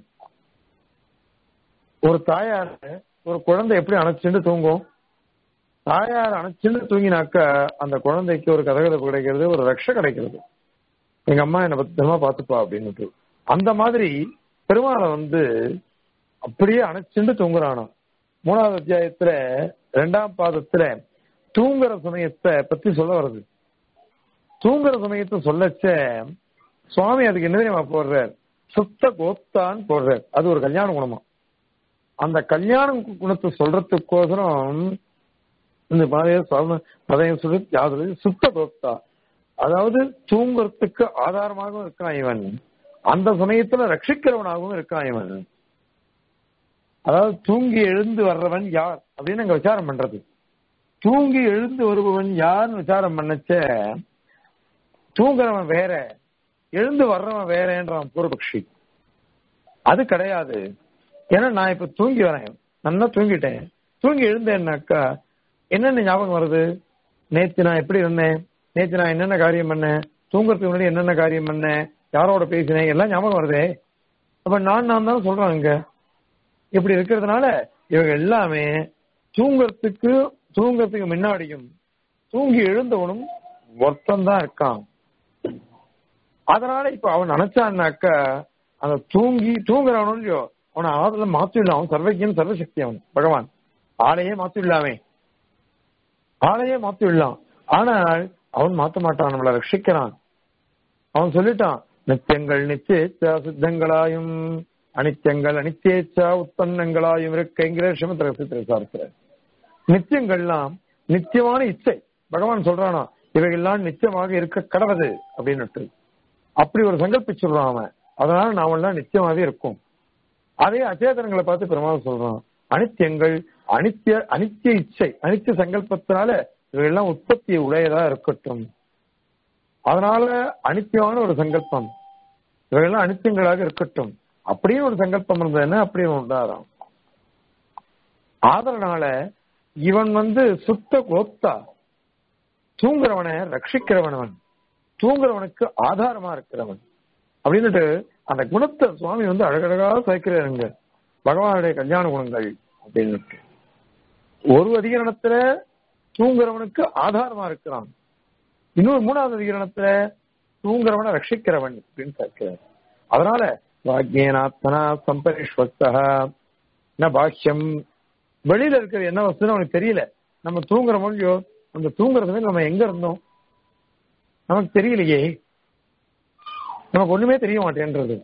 ஒரு தாயார் ஒரு குழந்தை எப்படி அணைச்சுண்டு தூங்கும் தாயார் அணைச்சுண்டு தூங்கினாக்க அந்த குழந்தைக்கு ஒரு கதகதப்பு கிடைக்கிறது ஒரு ரக்ஷ கிடைக்கிறது எங்க அம்மா என்ன பத்திரமா பாத்துப்பா அப்படின்னு அந்த மாதிரி பெருமாளை வந்து அப்படியே அணைச்சுண்டு தூங்குறானா மூணாவது அத்தியாயத்துல ரெண்டாம் பாதத்துல தூங்குற சமயத்தை பத்தி சொல்ல வருது தூங்குற சமயத்தை சொல்லச்ச சுவாமி அதுக்கு என்ன தெரியுமா போடுறார் சுத்த கோப்தான் போடுறார் அது ஒரு கல்யாண குணமா அந்த கல்யாண குணத்தை சொல்றதுக்கோசரம் இந்த பதயம் சொல்லி யாவது சுத்த கோப்தா அதாவது தூங்குறதுக்கு ஆதாரமாகவும் இருக்கான் இவன் அந்த சமயத்துல ரட்சிக்கிறவனாகவும் இருக்கான் இவன் அதாவது தூங்கி எழுந்து வர்றவன் யார் அப்படின்னு அங்க விசாரம் பண்றது தூங்கி எழுந்து வருபவன் யாருன்னு விசாரம் பண்ணச்ச தூங்குறவன் வேற எழுந்து வர்றவன் வேறேன்றான் பூர்வபக்ஷி அது கிடையாது ஏன்னா நான் இப்ப தூங்கி வரேன் நல்லா தூங்கிட்டேன் தூங்கி எழுந்தேன்னாக்கா என்னென்ன ஞாபகம் வருது நேத்து நான் எப்படி இருந்தேன் நேத்து நான் என்னென்ன காரியம் பண்ணேன் தூங்குறதுக்கு முன்னாடி என்னென்ன காரியம் பண்ணேன் யாரோட பேசினேன் எல்லாம் ஞாபகம் வருதே அப்ப நான் நான் தான் சொல்றேன் இங்க இப்படி இருக்கிறதுனால இவங்க எல்லாமே தூங்குறதுக்கு தூங்குறதுக்கு முன்னாடியும் தூங்கி எழுந்தவனும் ஒருத்தன் தான் இருக்கான் அதனால இப்ப அவன் நினைச்சான்னாக்க அந்த தூங்கி தூங்குறவனும் இல்லையோ அவனை ஆதல மாத்திடலாம் அவன் சர்வஜன் சர்வசக்தி அவன் பகவான் ஆளையே மாத்திடலாமே ஆளையே மாத்திடலாம் ஆனால் அவன் மாத்த மாட்டான் நம்மளை ரட்சிக்கிறான் அவன் சொல்லிட்டான் நித்தியங்கள் நிச்சயச்சா சித்தங்களாயும் அனித்தியங்கள் அனித்தியச்சா உற்பத்தங்களாயும் இருக்குங்கிற சிமத்திர சார்க்கிற நித்தியங்கள்லாம் நித்தியமான இச்சை பகவான் சொல்றானா இவைகள்லாம் நிச்சயமாக இருக்க கடவுது அப்படின்னுட்டு அப்படி ஒரு சங்கல்பிச்சுடுறான் அவன் அதனால நாமெல்லாம் நிச்சயமாவே இருக்கும் அதே அச்சேதனங்களை பார்த்து பெருமாள் சொல்றான் அனித்தியங்கள் அனித்திய அனித்திய இச்சை அனித்திய சங்கல்பத்தினால இவையெல்லாம் உற்பத்தி உடையதா இருக்கட்டும் அதனால அனித்தியமான ஒரு சங்கல்பம் இவையெல்லாம் அனித்தியங்களாக இருக்கட்டும் அப்படியே ஒரு சங்கல்பம் இருந்ததுன்னா அப்படியே உண்டாராம் ஆதரனால இவன் வந்து சுத்த கோப்தா தூங்குறவனை ரட்சிக்கிறவனவன் தூங்குறவனுக்கு ஆதாரமா இருக்கிறவன் அப்படின்னுட்டு அந்த குணத்தை சுவாமி வந்து அழகழகாக சேர்க்கிறாருங்க பகவானுடைய கல்யாண குணங்கள் அப்படின்னுட்டு ஒரு அதிகரணத்துல தூங்குறவனுக்கு ஆதாரமா இருக்கிறான் இன்னொரு மூணாவது அதிகரணத்துல தூங்குறவனை ரட்சிக்கிறவன் அப்படின்னு இருக்கிறார் அதனால வாக்கியனாத்மனா சம்பரிஷ்வக்தா ந பாக்கியம் வெளியில இருக்கிற என்ன வஸ்துன்னு அவனுக்கு தெரியல நம்ம தூங்குற மொழியோ அந்த தூங்குறது நம்ம எங்க இருந்தோம் நமக்கு தெரியலையே நமக்கு ஒண்ணுமே தெரிய மாட்டேன்றது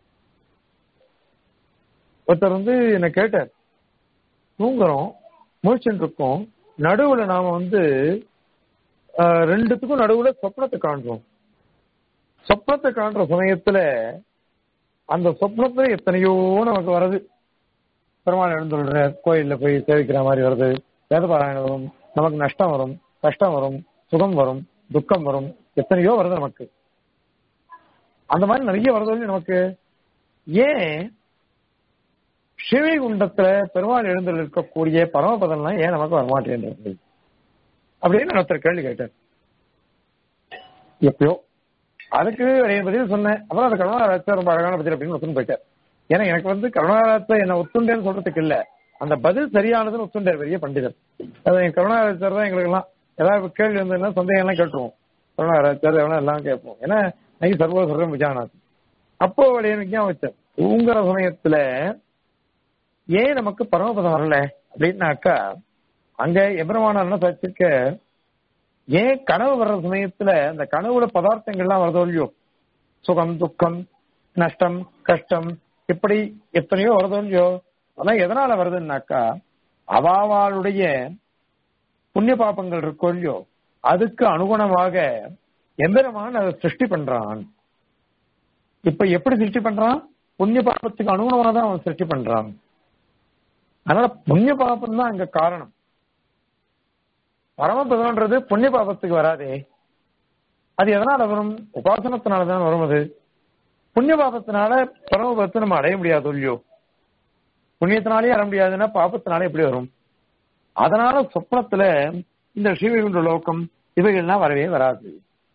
ஒருத்தர் வந்து என்ன கேட்டார் தூங்குறோம் முழிச்சுட்டு இருக்கோம் நடுவுல நாம வந்து ஆஹ், ரெண்டுத்துக்கும் நடுவுல சொப்னத்தை காண்றோம் சொப்னத்தை காண்ற சமயத்துல அந்த சொப்னத்துல எத்தனையோ நமக்கு வருது பெருமாள் எழுந்துள்ள கோயில்ல போய் சேவிக்கிற மாதிரி வருது வேதபாராயணம் வரும் நமக்கு நஷ்டம் வரும் கஷ்டம் வரும் சுகம் வரும் துக்கம் வரும் எத்தனையோ வருது நமக்கு அந்த மாதிரி நிறைய வருது நமக்கு ஏன் சிவகுண்டத்துல பெருமாள் எழுந்தில் இருக்கக்கூடிய பரமபதம்லாம் ஏன் நமக்கு வரமாட்டேன்றது அப்படின்னு ஒருத்தர் கேள்வி கேட்டார் எப்பயோ அதுக்கு என் பதில் சொன்னேன் அப்புறம் அந்த கருணாராஜர் ரொம்ப அழகான பதில் அப்படின்னு ஒத்துன்னு போயிட்டார் ஏன்னா எனக்கு வந்து கருணாராஜர் என்ன ஒத்துண்டேன்னு சொல்றதுக்கு இல்ல அந்த பதில் சரியானதுன்னு ஒத்துண்டார் பெரிய பண்டிதர் அது என் கருணாராஜர் தான் எங்களுக்கு எல்லாம் ஏதாவது கேள்வி வந்ததுன்னா சந்தேகம் எல்லாம் கேட்டுருவோம் கருணாராஜர் எவனா எல்லாம் கேட்போம் ஏன்னா நை சர்வ சர்வம் விஜயானாத் அப்போ எனக்கு ஞாபகம் வச்சேன் தூங்குற சமயத்துல ஏன் நமக்கு பரமபதம் வரல அப்படின்னாக்கா அங்க எபிரமானார் என்ன வச்சிருக்க ஏன் கனவு வர்ற சமயத்துல அந்த கனவுல பதார்த்தங்கள்லாம் வருதோ இல்லையோ சுகம் துக்கம் நஷ்டம் கஷ்டம் இப்படி எத்தனையோ வருதோ இல்லையோ அதெல்லாம் எதனால வருதுன்னாக்கா அவாவாளுடைய புண்ணிய பாப்பங்கள் இருக்கோ இல்லையோ அதுக்கு அனுகுணமாக எம்பெருமான் அதை சிருஷ்டி பண்றான் இப்ப எப்படி சிருஷ்டி பண்றான் புண்ணிய பாபத்துக்கு அனுகுணமாக தான் அவன் சிருஷ்டி பண்றான் அதனால புண்ணிய பாபம் தான் அங்க காரணம் பரமபதம்ன்றது புண்ணிய பாபத்துக்கு வராதே அது எதனால வரும் உபாசனத்தினால தான் வரும் அது புண்ணிய பாபத்தினால பரமபதத்தை நம்ம அடைய முடியாது இல்லையோ புண்ணியத்தினாலே அடைய முடியாதுன்னா பாபத்தினால எப்படி வரும் அதனால சொப்னத்துல இந்த ஸ்ரீவைகுண்ட லோகம் இவைகள்லாம் வரவே வராது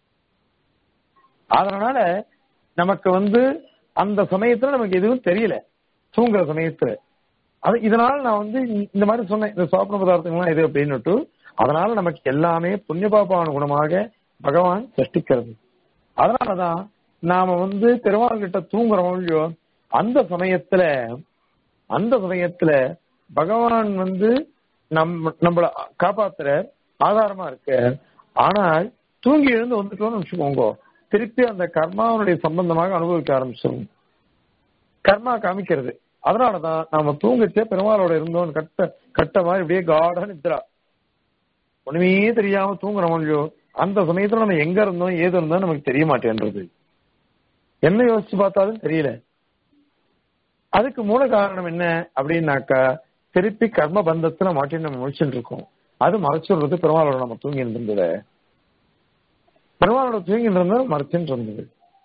அதனால நமக்கு வந்து அந்த சமயத்துல நமக்கு எதுவும் தெரியல தூங்குற சமயத்துல அது இதனால நான் வந்து இந்த மாதிரி சொன்னேன் இந்த சோப்பன பதார்த்தங்கள்லாம் இது அப்படின்னுட்டு அதனால நமக்கு எல்லாமே புண்ணிய பாபான குணமாக பகவான் சிருஷ்டிக்கிறது அதனாலதான் நாம வந்து பெருமாள் கிட்ட தூங்குறோம் இல்லையோ அந்த சமயத்துல அந்த சமயத்துல பகவான் வந்து நம் நம்மள காப்பாத்துற ஆதாரமா இருக்கு ஆனால் தூங்கி எழுந்து வந்துட்டோம்னு வச்சுக்கோங்க திருப்பி அந்த கர்மாவனுடைய சம்பந்தமாக அனுபவிக்க ஆரம்பிச்சிடும் கர்மா காமிக்கிறது அதனாலதான் நாம தூங்கச்சே பெருமாளோட இருந்தோம் கட்ட கட்ட மாதிரி இப்படியே காடா நித்ரா ஒண்ணுமே தெரியாம தூங்குறோம் இல்லையோ அந்த சமயத்துல நம்ம எங்க இருந்தோம் ஏது இருந்தோம் நமக்கு தெரிய மாட்டேன்றது என்ன யோசிச்சு பார்த்தாலும் தெரியல அதுக்கு மூல காரணம் என்ன அப்படின்னாக்கா திருப்பி கர்ம பந்தத்துல மாட்டி நம்ம முடிச்சுட்டு இருக்கோம் அது மறைச்சுடுறது பெருமாளோட நம்ம தூங்கி இருந்தது பெருமாளோட தூங்கி இருந்தது மறைச்சுட்டு இருந்தது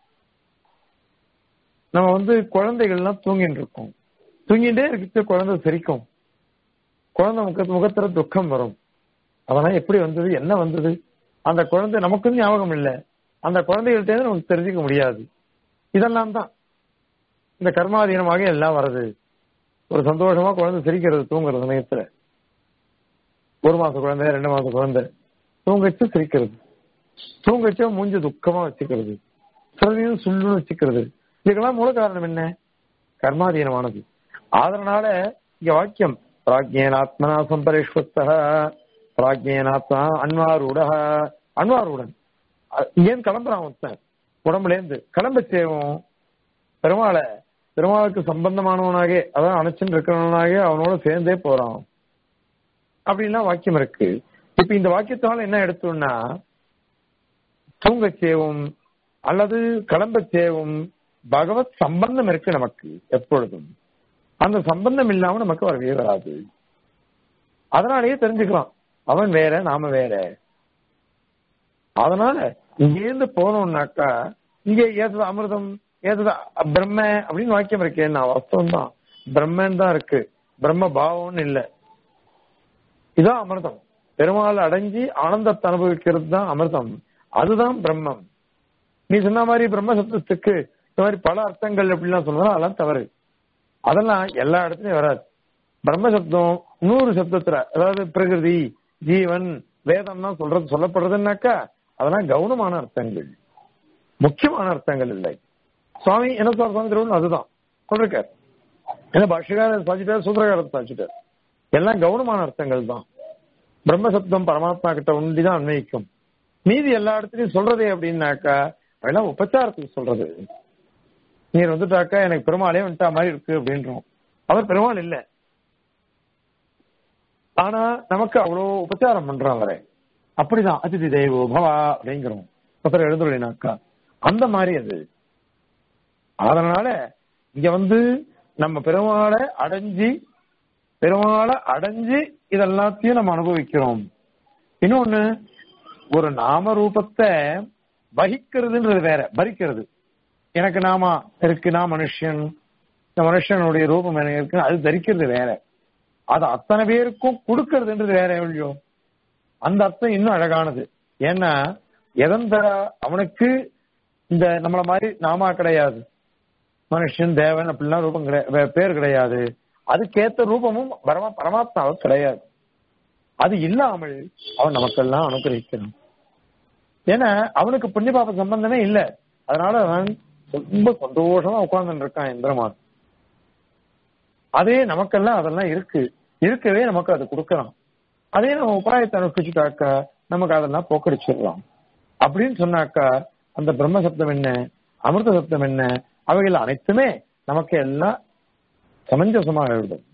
நம்ம வந்து குழந்தைகள்லாம் தூங்கிட்டு இருக்கோம் தூங்கிட்டே இருக்கிற குழந்தை சிரிக்கும் குழந்தை முக முகத்துல துக்கம் வரும் அதெல்லாம் எப்படி வந்தது என்ன வந்தது அந்த குழந்தை நமக்கும் ஞாபகம் இல்லை அந்த குழந்தைகள்ட்ட நமக்கு தெரிஞ்சுக்க முடியாது இதெல்லாம் தான் இந்த கர்மாதீனமாக எல்லாம் வருது ஒரு சந்தோஷமா குழந்தை சிரிக்கிறது தூங்குற சமயத்துல ஒரு மாச குழந்தை ரெண்டு மாச குழந்தை தூங்கச்சு சிரிக்கிறது தூங்கச்ச மூஞ்சி துக்கமா வச்சுக்கிறது சிறதையும் சுள்ளுன்னு வச்சுக்கிறது இதுக்கெல்லாம் மூல காரணம் என்ன கர்மாதீனமானது அதனால இங்க வாக்கியம் பிராஜ்யேனாத்மனா சம்பரேஷ்வத்தக பிராஜ்யேனாத்மா அன்வாரூட அன்வாரூடன் இங்கேருந்து கிளம்புறான் ஒருத்தன் உடம்புல இருந்து கிளம்ப செய்வோம் பெருமாளை பெருமாளுக்கு சம்பந்தமானவனாக அதான் அணைச்சுன்னு இருக்கிறவனாக அவனோட சேர்ந்தே போறான் அப்படின்லாம் வாக்கியம் இருக்கு இப்ப இந்த வாக்கியத்தால என்ன எடுத்தோம்னா தூங்க சேவும் அல்லது கிளம்ப சேவும் பகவத் சம்பந்தம் இருக்கு நமக்கு எப்பொழுதும் அந்த சம்பந்தம் இல்லாம நமக்கு வரவே வராது அதனாலேயே தெரிஞ்சுக்கலாம் அவன் வேற நாம வேற அதனால இங்கேருந்து போனோம்னாக்கா இங்க ஏதது அமிர்தம் ஏதது பிரம்ம அப்படின்னு வாக்கியம் இருக்கே நான் வாஸ்தவம் தான் பிரம்மன் தான் இருக்கு பிரம்ம பாவம்னு இல்ல இதான் அமிர்தம் பெருமாள் அடைஞ்சி ஆனந்தத்தை அனுபவிக்கிறது தான் அமிர்தம் அதுதான் பிரம்மம் நீ சொன்ன மாதிரி பிரம்ம சப்தத்துக்கு இந்த மாதிரி பல அர்த்தங்கள் அப்படிலாம் சொன்னா அதெல்லாம் தவறு அதெல்லாம் எல்லா இடத்துலயும் வராது பிரம்ம சப்தம் நூறு சப்தத்துல அதாவது பிரகிருதி ஜீவன் வேதம்னா சொல்றது சொல்லப்படுறதுன்னாக்கா அதெல்லாம் கவுனமான அர்த்தங்கள் முக்கியமான அர்த்தங்கள் இல்லை சுவாமி என்ன சொல்ற சுவாமி திருவள்ளுவர் அதுதான் சொல்லிருக்காரு ஏன்னா பாஷ்யக்காரர் சாச்சிட்டார் சூத்திரகாரர் சாச்சிட்டார் எல்லாம் கவுனமான அர்த்தங்கள் தான் பிரம்மசப்தம் பரமாத்மா கிட்ட உண்டிதான் அன்வயிக்கும் மீதி எல்லா இடத்துலயும் சொல்றதே அப்படின்னாக்கா அதெல்லாம் உபச்சாரத்துக்கு சொல்றது நீர் வந்துட்டாக்கா எனக்கு பெருமாளே வந்துட்டா மாதிரி இருக்கு அப்படின்றோம் அவர் பெருமாள் இல்ல ஆனா நமக்கு அவ்வளோ உபச்சாரம் பண்றோம் அவரை அப்படிதான் அதிதி தேவோ பவா அப்படிங்கிறோம் ஒருத்தர் எழுந்துள்ளினாக்கா அந்த மாதிரி அது அதனால இங்க வந்து நம்ம பெருமாளை அடைஞ்சு பெருமாளை அடைஞ்சு இதெல்லாத்தையும் நம்ம அனுபவிக்கிறோம் இன்னொன்னு ஒரு நாம ரூபத்தை வகிக்கிறதுன்றது வேற பறிக்கிறது எனக்கு நாம இருக்கு நான் மனுஷன் இந்த மனுஷனுடைய ரூபம் எனக்கு இருக்கு அது தரிக்கிறது வேற அது அத்தனை பேருக்கும் கொடுக்கறதுன்றது வேற எவ்வளோ அந்த அர்த்தம் இன்னும் அழகானது ஏன்னா எதன் தர அவனுக்கு இந்த நம்மள மாதிரி நாமா கிடையாது மனுஷன் தேவன் அப்படிலாம் ரூபம் கிடையாது பேர் கிடையாது அதுக்கேத்த ரூபமும் பரமா பரமாத்மாவுக்கு கிடையாது அது இல்லாமல் அவன் நமக்கெல்லாம் அனுகிரகிக்கணும் ஏன்னா அவனுக்கு புண்ணிய பாப சம்பந்தமே இல்ல அதனால அவன் ரொம்ப சந்தோஷமா உட்கார்ந்து இருக்கான் இந்திரமான் அதே நமக்கெல்லாம் அதெல்லாம் இருக்கு இருக்கவே நமக்கு அது கொடுக்கறான் அதே நம்ம உபாயத்தை அனுப்பிச்சுட்டாக்கா நமக்கு அதெல்லாம் போக்கடிச்சிடலாம் அப்படின்னு சொன்னாக்கா அந்த பிரம்ம சப்தம் என்ன அமிர்த சப்தம் என்ன அவைகள் அனைத்துமே நமக்கு எல்லாம் சமஞ்சசமாக எழுதும்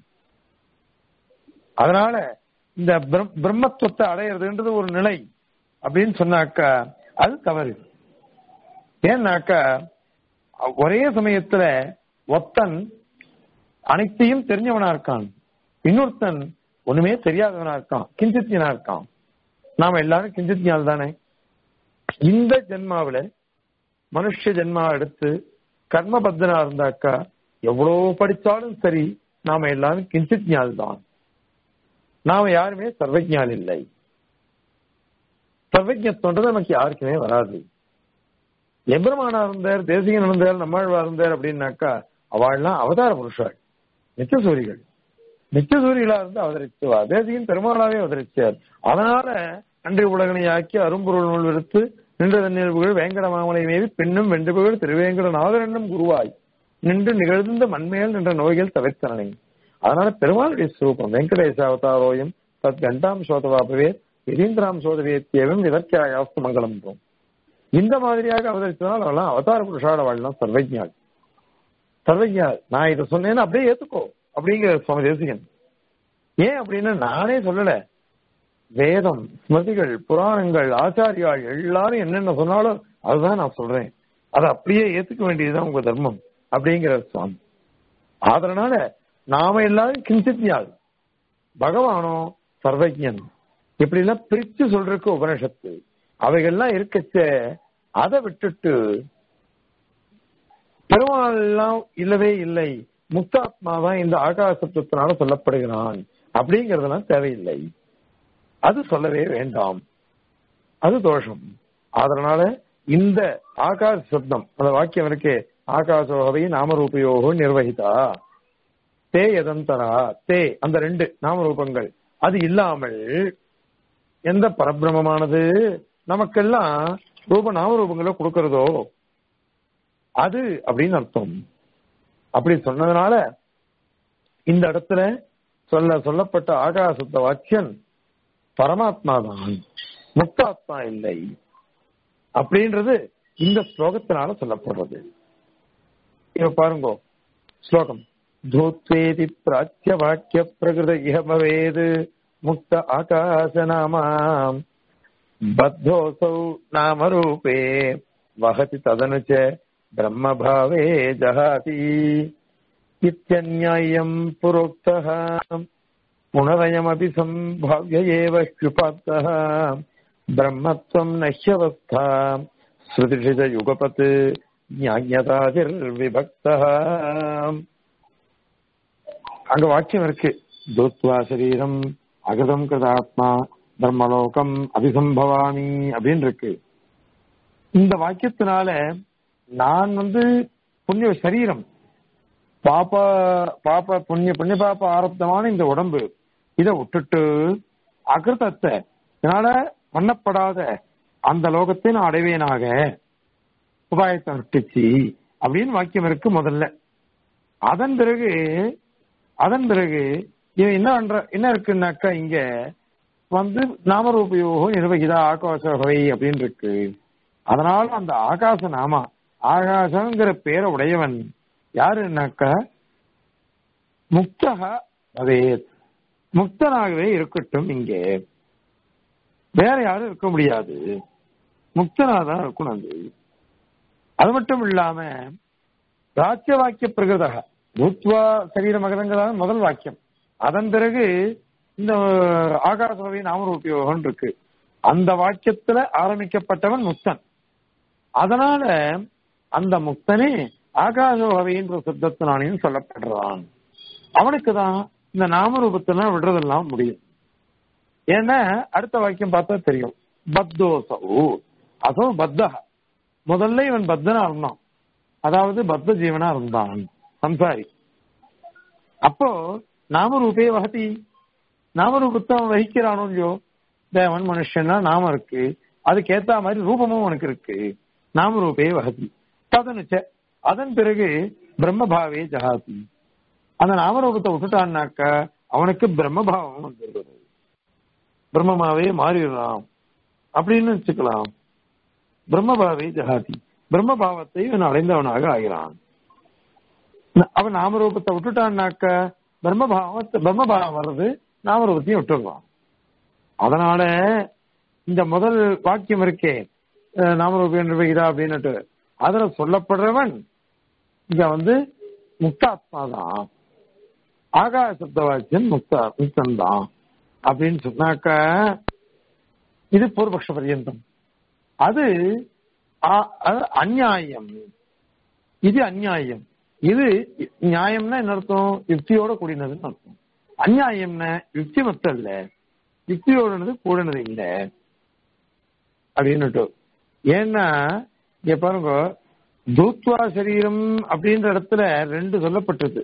அதனால இந்த பிரம்மத்துவத்தை அடையிறதுன்றது ஒரு நிலை அப்படின்னு சொன்னாக்கா அது தவறு ஏன்னாக்கா ஒரே சமயத்துல ஒத்தன் அனைத்தையும் தெரிஞ்சவனா இருக்கான் இன்னொருத்தன் ஒண்ணுமே தெரியாதவனா இருக்கான் கிஞ்சித்தியனா இருக்கான் நாம எல்லாரும் கிஞ்சித்தியால் தானே இந்த ஜென்மாவில மனுஷ ஜென்மா எடுத்து கர்மபத்தனா இருந்தாக்கா எவ்வளவு படிச்சாலும் சரி நாம எல்லாரும் கிஞ்சித்ஞால் தான் நாம யாருமே சர்வஜால் இல்லை சர்வஜத்துவன்றது நமக்கு யாருக்குமே வராது எம்பெருமானா இருந்தார் தேசிகன் இருந்தார் நம்மாழ்வா இருந்தார் அப்படின்னாக்கா அவள்லாம் அவதார புருஷாள் நிச்சசூரிகள் நிச்சசூரிகளா இருந்து அவதரிச்சுவா தேசிகன் பெருமாளாவே அவதரிச்சார் அதனால அன்றை உலகனை ஆக்கி அரும்பொருள் நூல் விடுத்து நின்ற நிகழ்வுகள் வேங்கட மாமலை மீது பெண்ணும் வெண்டுபுகள் திருவேங்கட நாதரண்ணும் குருவாய் நின்று நிகழ்ந்த மண்மேல் நின்ற நோய்கள் தவிர்த்தனை அதனால பெருமாளுடைய ஸ்வரூபம் வெங்கடேச அவதாரோயம் தத் கண்டாம் சோதவாபவே எதீந்திராம் சோதவேத்தியவும் இதற்காக மங்களம் இந்த மாதிரியாக அவதரித்ததால் அவெல்லாம் அவதார புருஷாட வாழலாம் சர்வஜாள் சர்வஜாள் நான் இதை சொன்னேன்னு அப்படியே ஏத்துக்கோ அப்படிங்கிற சுவாமி தேசிகன் ஏன் அப்படின்னா நானே சொல்லல வேதம் ஸ்மிருதிகள் புராணங்கள் ஆச்சாரியாள் எல்லாரும் என்னென்ன சொன்னாலும் அதுதான் நான் சொல்றேன் அதை அப்படியே ஏத்துக்க வேண்டியதுதான் உங்க தர்மம் அப்படிங்கிற சுவாமி அதனால நாம எல்லாரும் கிஞ்சித்யாள் பகவானோ சர்வஜன் இப்படி எல்லாம் பிரிச்சு சொல்றதுக்கு உபனிஷத்து அவைகள்லாம் இருக்கச்ச அதை விட்டுட்டு பெருமாள் எல்லாம் இல்லவே இல்லை முக்தாத்மா தான் இந்த ஆகாசத்தினால சொல்லப்படுகிறான் அப்படிங்கறதெல்லாம் தேவையில்லை அது சொல்லவே வேண்டாம் அது தோஷம் அதனால இந்த ஆகாஷ சப்தம் அந்த வாக்கியம் இருக்கே ஆகாசோகவை நாமரூபயோகோ நிர்வகிதா தே எதந்தரா தே அந்த ரெண்டு நாமரூபங்கள் அது இல்லாமல் எந்த பரபிரமமானது நமக்கெல்லாம் ரூப நாமரூபங்களை கொடுக்கறதோ அது அப்படின்னு அர்த்தம் அப்படி சொன்னதுனால இந்த இடத்துல சொல்ல சொல்லப்பட்ட ஆகாசத்த வாக்கியன் பரமாத்மா தான் முக்தாத்மா இல்லை அப்படின்றது இந்த ஸ்லோகத்தினால சொல்லப்படுறது இப்ப பாருங்க ஸ்லோகம் தூத்வேதி பிராச்சிய வாக்கிய பிரகிருத இகமவேது முக்த ஆகாச நாமாம் பத்தோசௌ நாமரூபே வகதி ததனுச்ச பிரம்மபாவே ஜகாதி இத்தியநியாயம் புரோக்தः புனரயமபி சம்பாவ்ய ஏவ ह्युपात्तः பிரம்மத்வம் நஷ்யவஸ்தா ஸ்ருதிஷித யுகபத் ஞான்யதாதிர்விபக்தः அங்க வாக்கியம் இருக்கு தூத்வா சரீரம் அகதம் கிருதாத்மா பிரம்மலோகம் அபிசம்பவாமி அப்படின்னு இருக்கு இந்த வாக்கியத்தினால நான் வந்து புண்ணிய சரீரம் பாப்ப பாப்ப புண்ணிய புண்ணிய பாப்ப ஆரப்தமான இந்த உடம்பு இதை விட்டுட்டு அகிருதத்தை இதனால பண்ணப்படாத அந்த லோகத்தை நான் அடைவேனாக உபாயத்தை விட்டுச்சு அப்படின்னு வாக்கியம் இருக்கு முதல்ல அதன் பிறகு அதன் பிறகு இவன் என்ன பண்ற என்ன இருக்குன்னாக்கா இங்க வந்து நாமரூபயோகம் நிர்வகிதா ஆகாசவை அப்படின்னு இருக்கு அதனால அந்த ஆகாச நாமா ஆகாசங்கிற பேரை உடையவன் யாருன்னாக்கா முக்தகா பவேத் முக்தனாகவே இருக்கட்டும் இங்கே வேற யாரும் இருக்க முடியாது முக்தனாதான் இருக்கணும் அது அது மட்டும் இல்லாம ராஜ்ய வாக்கிய பிரகிருதக பூத்வா சரீர மகதங்கிறத முதல் வாக்கியம் அதன் பிறகு இந்த ஆகாசவை நாமரூபியோகம் இருக்கு அந்த வாக்கியத்துல ஆரம்பிக்கப்பட்டவன் முக்தன் அதனால அந்த முக்தனே ஆகாசவகைன்ற சித்தத்தினாலையும் சொல்லப்படுறான் அவனுக்கு தான் இந்த நாமரூபத்தெல்லாம் விடுறதெல்லாம் முடியும் ஏன்னா அடுத்த வாக்கியம் பார்த்தா தெரியும் பத்தோசவு அதோ பத்தக முதல்ல இவன் பத்தனா இருந்தான் அதாவது பத்த ஜீவனா இருந்தான் சம்சாரி அப்போ நாமரூபே வகதி நாமரூபத்தை அவன் வகிக்கிறானோ இல்லையோ தேவன் மனுஷன்னா நாமம் இருக்கு அதுக்கு ஏத்த மாதிரி ரூபமும் அவனுக்கு இருக்கு நாமரூபே வகதி ததனுச்ச அதன் பிறகு பிரம்மபாவே ஜகாதி அந்த நாமரூபத்தை விட்டுட்டான்னாக்க அவனுக்கு பிரம்மபாவம் வந்துடுறது பிரம்மமாவே மாறிடுறான் அப்படின்னு வச்சுக்கலாம் பிரம்மபாவே ஜகாதி பிரம்மபாவத்தை இவன் அடைந்தவனாக ஆகிறான் அவன் நாமரூபத்தை விட்டுட்டான்னாக்க பிரம்மபாவத்தை பிரம்மபாவம் வர்றது நாமரூபத்தையும் விட்டுடுறான் அதனால இந்த முதல் வாக்கியம் இருக்கே நாமரூபம் நிர்வகிதா அப்படின்னுட்டு அதுல சொல்லப்படுறவன் இங்க வந்து முக்தாத்மா தான் ஆகாய சப்த வாக்கியம் முக்தா முக்தன் தான் அப்படின்னு சொன்னாக்க இது பூர்வபக்ஷ பரியந்தம் அது அந்நியாயம் இது அந்நியாயம் இது நியாயம்னா என்ன அர்த்தம் யுக்தியோட கூடினதுன்னு அர்த்தம் அந்நியாயம்னா யுக்தி மொத்தம் இல்ல யுக்தியோடனது கூடினது இல்ல அப்படின்னுட்டு ஏன்னா இங்க பாருங்க தூத்வா சரீரம் அப்படின்ற இடத்துல ரெண்டு சொல்லப்பட்டது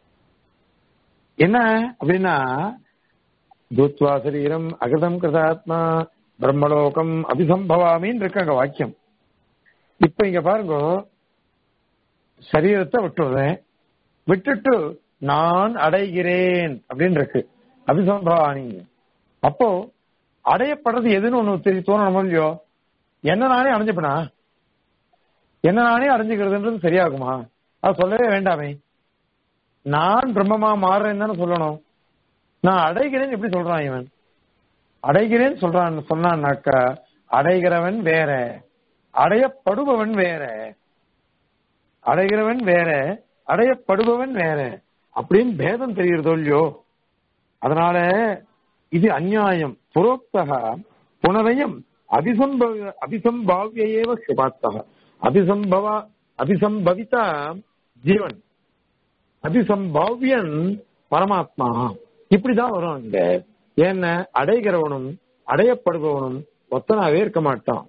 என்ன அப்படின்னா தூத்வா சரீரம் அகிருதம் கிருதாத்மா பிரம்மலோகம் அபிசம்பவாமின்னு இருக்கு அங்க வாக்கியம் இப்ப இங்க பாருங்க சரீரத்தை விட்டுறேன் விட்டுட்டு நான் அடைகிறேன் அப்படின்னு இருக்கு அபிசம்பவானி அப்போ அடையப்படுறது எதுன்னு ஒண்ணு தெரிய தோணணும் இல்லையோ என்ன நானே அடைஞ்சுப்பனா என்ன நானே அடைஞ்சுக்கிறதுன்றது சரியாகுமா அது சொல்லவே வேண்டாமே நான் பிரம்மமா மாறுறேன்னு தானே சொல்லணும் நான் அடைகிறேன் எப்படி சொல்றான் இவன் அடைகிறேன் சொல்றான் சொன்னான்னாக்கா அடைகிறவன் வேற அடையப்படுபவன் வேற அடைகிறவன் வேற அடையப்படுபவன் வேற அப்படின்னு பேதம் தெரிகிறதோ இல்லையோ அதனால இது அந்நியாயம் புரோக்தகா புனரயம் அபிசம்பவ அபிசம்பாவியேவ சிபாத்தக அபிசம்பவ அபிசம்பவிதா ஜீவன் அபிசம்பாவியன் பரமாத்மா இப்படிதான் வரும் அங்க ஏன்னா அடைகிறவனும் அடையப்படுபவனும் ஒத்தனாவே இருக்க மாட்டான்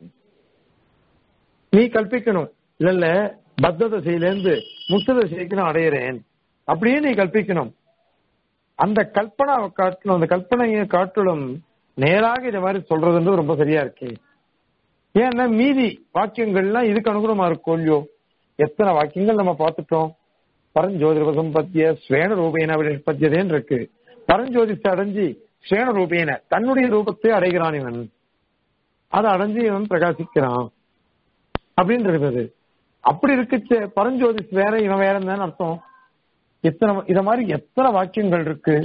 நீ கல்பிக்கணும் இல்ல இல்ல பத்த தசையிலேருந்து முக்த தசைக்கு நான் அடையிறேன் அப்படியே நீ கல்பிக்கணும் அந்த கல்பனை காட்டணும் அந்த கல்பனையை காட்டிலும் நேராக இதை மாதிரி சொல்றதுன்றது ரொம்ப சரியா இருக்கு ஏன்னா மீதி வாக்கியங்கள்லாம் இதுக்கு அனுகூலமா இருக்கும் இல்லையோ எத்தனை வாக்கியங்கள் நம்ம பார்த்துட்டோம் பரஞ்சோதிரபசம் பத்திய ஸ்வேன ரூபேன பத்தியதேன்னு இருக்கு பரஞ்சோதிஷத்தை அடைஞ்சி ஸ்வேன ரூபேன தன்னுடைய ரூபத்தை அடைகிறான் இவன் அதை அடைஞ்சு இவன் பிரகாசிக்கிறான் அப்படின்னு இருக்குது அப்படி இருக்குச்சு பரஞ்சோதிஷ் வேற இவன் வேற இருந்தான்னு அர்த்தம் எத்தனை இத மாதிரி எத்தனை வாக்கியங்கள் இருக்கு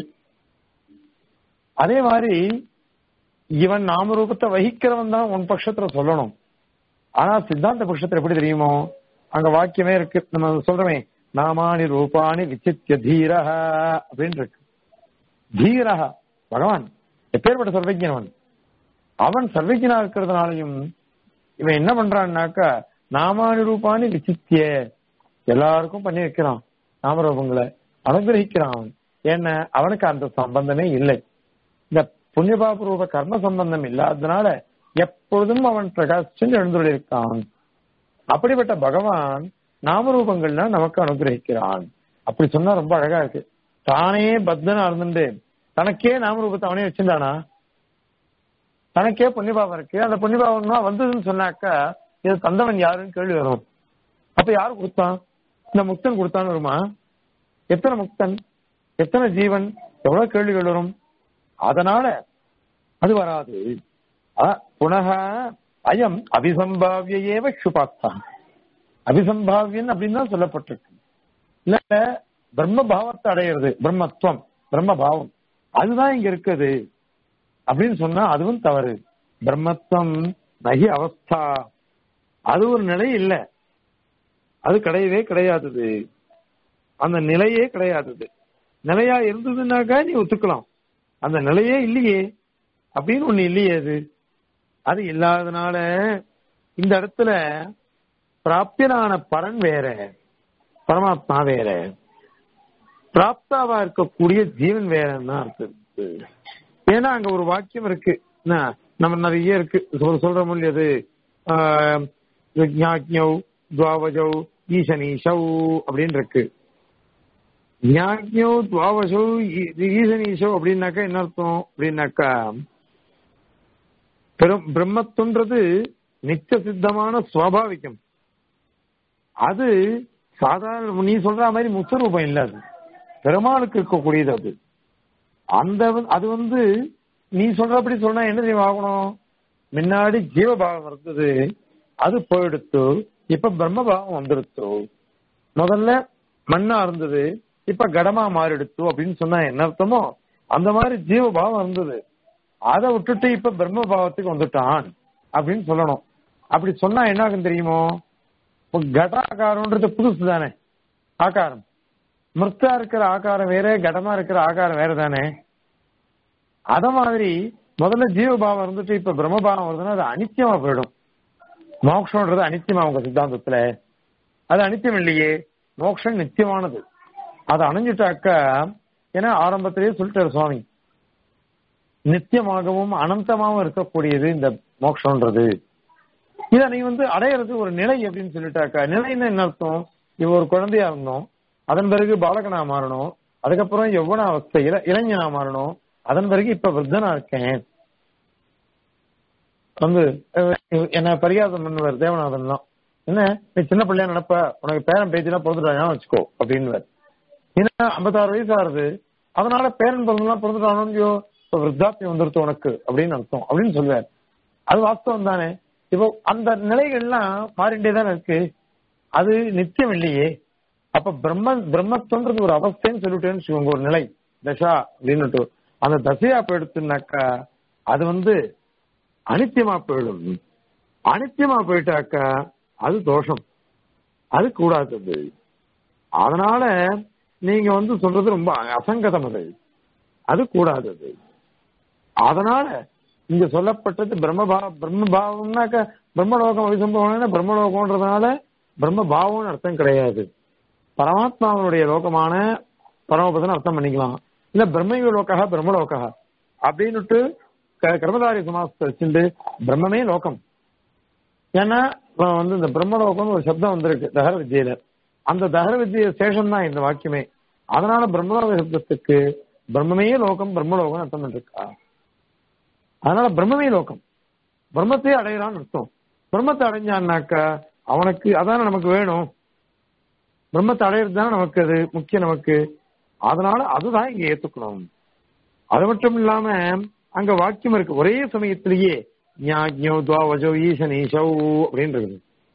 அதே மாதிரி இவன் நாமரூபத்தை வகிக்கிறவன் தான் உன் பட்சத்துல சொல்லணும் ஆனா சித்தாந்த பட்சத்துல எப்படி தெரியுமோ அங்க வாக்கியமே இருக்கு நம்ம சொல்றோமே நாமானி ரூபாணி விசித்திய தீரஹ அப்படின்னு இருக்கு தீரஹ பகவான் எப்பேற்பட்ட சர்வஜனவன் அவன் சர்வஜனா இருக்கிறதுனாலையும் இவன் என்ன பண்றான்னாக்கா நாமானி ரூபானி விசித்திய எல்லாருக்கும் பண்ணி வைக்கிறான் நாமரூபங்களை அனுகிரகிக்கிறான் அவன் ஏன்னா அவனுக்கு அந்த சம்பந்தமே இல்லை இந்த புண்ணியபாப ரூப கர்ம சம்பந்தம் இல்லாததுனால எப்பொழுதும் அவன் பிரகாசிச்சு எழுந்துள்ளிருக்கான் அப்படிப்பட்ட பகவான் நாமரூபங்கள்னா நமக்கு அனுகிரகிக்கிறான் அப்படி சொன்னா ரொம்ப அழகா இருக்கு தானே பத்தனா இருந்துட்டு தனக்கே நாமரூபத்தை அவனே வச்சிருந்தானா தனக்கே புண்ணியபாவம் இருக்கு அந்த புண்ணியபாவம்னா வந்ததுன்னு சொன்னாக்கா இது தந்தவன் யாருன்னு கேள்வி வரும் அப்ப யாரு கொடுத்தான் இந்த முக்தன் கொடுத்தான்னு வருமா எத்தனை முக்தன் எத்தனை ஜீவன் எவ்வளவு கேள்விகள் வரும் அதனால அது வராது அ- புனக அயம் அபிசம்பாவிய ஏவ சுபாஸ்தா அபிசம்பாவியன் அப்படின்னு தான் சொல்லப்பட்டிருக்கு இல்ல பிரம்ம பாவத்தை அடையிறது பிரம்மத்துவம் பிரம்ம பாவம் அதுதான் இங்க இருக்குது அப்படின்னு சொன்னா அதுவும் தவறு பிரம்மத்துவம் நகி அவஸ்தா அது ஒரு நிலை இல்ல அது கிடையவே கிடையாதது அந்த நிலையே கிடையாதது நிலையா இருந்ததுன்னாக்கா நீ ஒத்துக்கலாம் அந்த நிலையே இல்லையே அப்படின்னு ஒண்ணு இல்லையே அது அது இல்லாதனால இந்த இடத்துல பிராப்தியனான பரன் வேற பரமாத்மா வேற பிராப்தாவா இருக்கக்கூடிய ஜீவன் வேறன்னா இருக்குது ஏன்னா அங்க ஒரு வாக்கியம் இருக்கு என்ன, நம்ம நிறைய இருக்கு சொல்- சொல்ற முடியாது ஞாக்ஞௌ துவாவஜௌ ஈசனீஷௌ அப்படின்னு இருக்கு ஞாக்ஞௌ துவாவஜௌ ஈ- ஈசனீஷௌ அப்படின்னாக்கா என்ன அர்த்தம் அப்படின்னாக்கா பெரும் பிரம்மத்துன்றது நித்திய சித்தமான சுவாபாவிகம் அது சாதாரண நீ சொல்ற மாதிரி முத்தரூபம் இல்ல அது பெருமாளுக்கு இருக்கக்கூடியது அது அந்த வந்து- அது வந்து நீ சொல்றபடி சொன்னா என்ன தெரியுமா ஆகணும் முன்னாடி ஜீவபாவம் இருந்தது அது போயிடுத்து இப்ப பிரம்மபாவம் வந்துடுத்து முதல்ல மண்ணா இருந்தது இப்ப கடமா மாறிடுத்து அப்படின்னு சொன்னா என்ன அர்த்தமோ அந்த மாதிரி ஜீவபாவம் இருந்தது அதை விட்டுட்டு இப்ப பிரம்ம பாவத்துக்கு வந்துட்டான் அப்படின்னு சொல்லணும் அப்படி சொன்னா என்ன ஆகும் தெரியுமோ இப்ப கடாகாரம்ன்றது புதுசு தானே ஆகாரம் மிருத்தா இருக்கிற ஆகாரம் வேற கடமா இருக்கிற ஆகாரம் வேற தானே அத மாதிரி முதல்ல ஜீவபாவம் இருந்துட்டு இப்ப பிரம்மபாவம் வருதுன்னா அது அனித்தியமா போயிடும் மோட்சம்ன்றது அனித்தியமா உங்க சித்தாந்தத்துல அது அனித்தியம் இல்லையே மோட்சம் நித்தியமானது அதை அணைஞ்சிட்டாக்கா ஏன்னா ஆரம்பத்திலேயே சொல்லிட்டாரு சுவாமி நித்தியமாகவும் அனந்தமாகவும் இருக்கக்கூடியது இந்த மோட்சம்ன்றது இதை நீ வந்து அடையிறது ஒரு நிலை அப்படின்னு சொல்லிட்டாக்கா நிலைன்னு என்ன அர்த்தம் இவ ஒரு குழந்தையா இருந்தோம் அதன் பிறகு பாலகனா மாறணும் அதுக்கப்புறம் எவ்வளவு அவஸ்தை இள இளைஞனா மாறணும் அதன் பிறகு இப்ப விருத்தனா இருக்கேன் வந்து அஹ், என்ன பரிகாசம் பண்ணுவார் தேவநாதன் தான் என்ன நீ சின்ன பிள்ளையா நினைப்ப உனக்கு பேரன் பேச்சுலாம் பிறந்துட்டாங்க வச்சுக்கோ அப்படின்னு ஏன்னா ஐம்பத்தாறு வயசு ஆறுது அதனால பேரன் பிறந்தெல்லாம் பிறந்துட்டானோ இப்ப விருத்தாப்பியம் வந்துருத்து உனக்கு அப்படின்னு அர்த்தம் அப்படின்னு சொல்லுவார் அது வாஸ்தவம் தானே இப்போ அந்த நிலைகள்லாம் மாறிண்டே தானே இருக்கு அது நித்தியம் இல்லையே அப்ப பிரம்ம பிரம்மத்துன்றது ஒரு அவஸ்தைன்னு சொல்லிட்டேன்னு வச்சுக்கோங்க ஒரு நிலை தசா அப்படின்னுட்டு அந்த தசையா போயிடுத்துனாக்கா அது வந்து அனித்தியமா போயிடும் அனித்தியமா போயிட்டாக்கா அது தோஷம் அது கூடாதது அதனால நீங்க வந்து சொல்றது ரொம்ப அசங்கதம் அது அது கூடாதது அதனால இங்க சொல்லப்பட்டது பிரம்மபா பிரம்மபாவம்னாக்க பிரம்மலோகம் அபிசம்பவம்னா பிரம்மலோகம்ன்றதுனால பிரம்மபாவம்னு அர்த்தம் கிடையாது பரமாத்மாவனுடைய லோகமான பரமபதன் அர்த்தம் பண்ணிக்கலாம் இல்ல பிரம்மைவ லோகா பிரம்மலோகா அப்படின்னுட்டு க- கர்மதாரி சமாசத்தை வச்சுட்டு பிரம்மமே லோகம் ஏன்னா இப்ப வந்து இந்த பிரம்மலோகம்னு ஒரு சப்தம் வந்திருக்கு தகர வித்யில அந்த தகர வித்ய சேஷம் தான் இந்த வாக்கியமே அதனால பிரம்மலோக சப்தத்துக்கு பிரம்மமே லோகம் பிரம்மலோகம் அர்த்தம் பண்ணிருக்கா அதனால பிரம்மமே லோகம் பிரம்மத்தையே அடையிறான்னு அர்த்தம் பிரம்மத்தை அடைஞ்சான்னாக்கா அவனுக்கு அதானே நமக்கு வேணும் பிரம்மத்தை அடையிறது தானே நமக்கு அது முக்கியம் நமக்கு அதனால அதுதான் இங்க ஏத்துக்கணும் அது மட்டும் இல்லாம அங்க வாக்கியம் இருக்கு ஒரே சமயத்திலேயே ஞாக்ஞோ துவாவஜோ ஈசன் ஈசௌ அப்படின்னு இருக்குது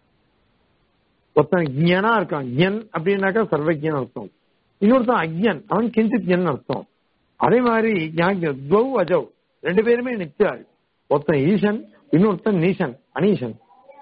ஒருத்தன் ஜ்ஞனா இருக்கான் ஜன் அப்படின்னாக்கா சர்வஜன் அர்த்தம் இன்னொருத்தன் அக்ஞன் அவன் கிஞ்சித் ஜன் அர்த்தம் அதே மாதிரி ஞாக்ஞ துவ் அஜவ் ரெண்டு பேருமே நித்தியாள் ஒருத்தன் ஈசன் இன்னொருத்தன் நீசன் அனீசன்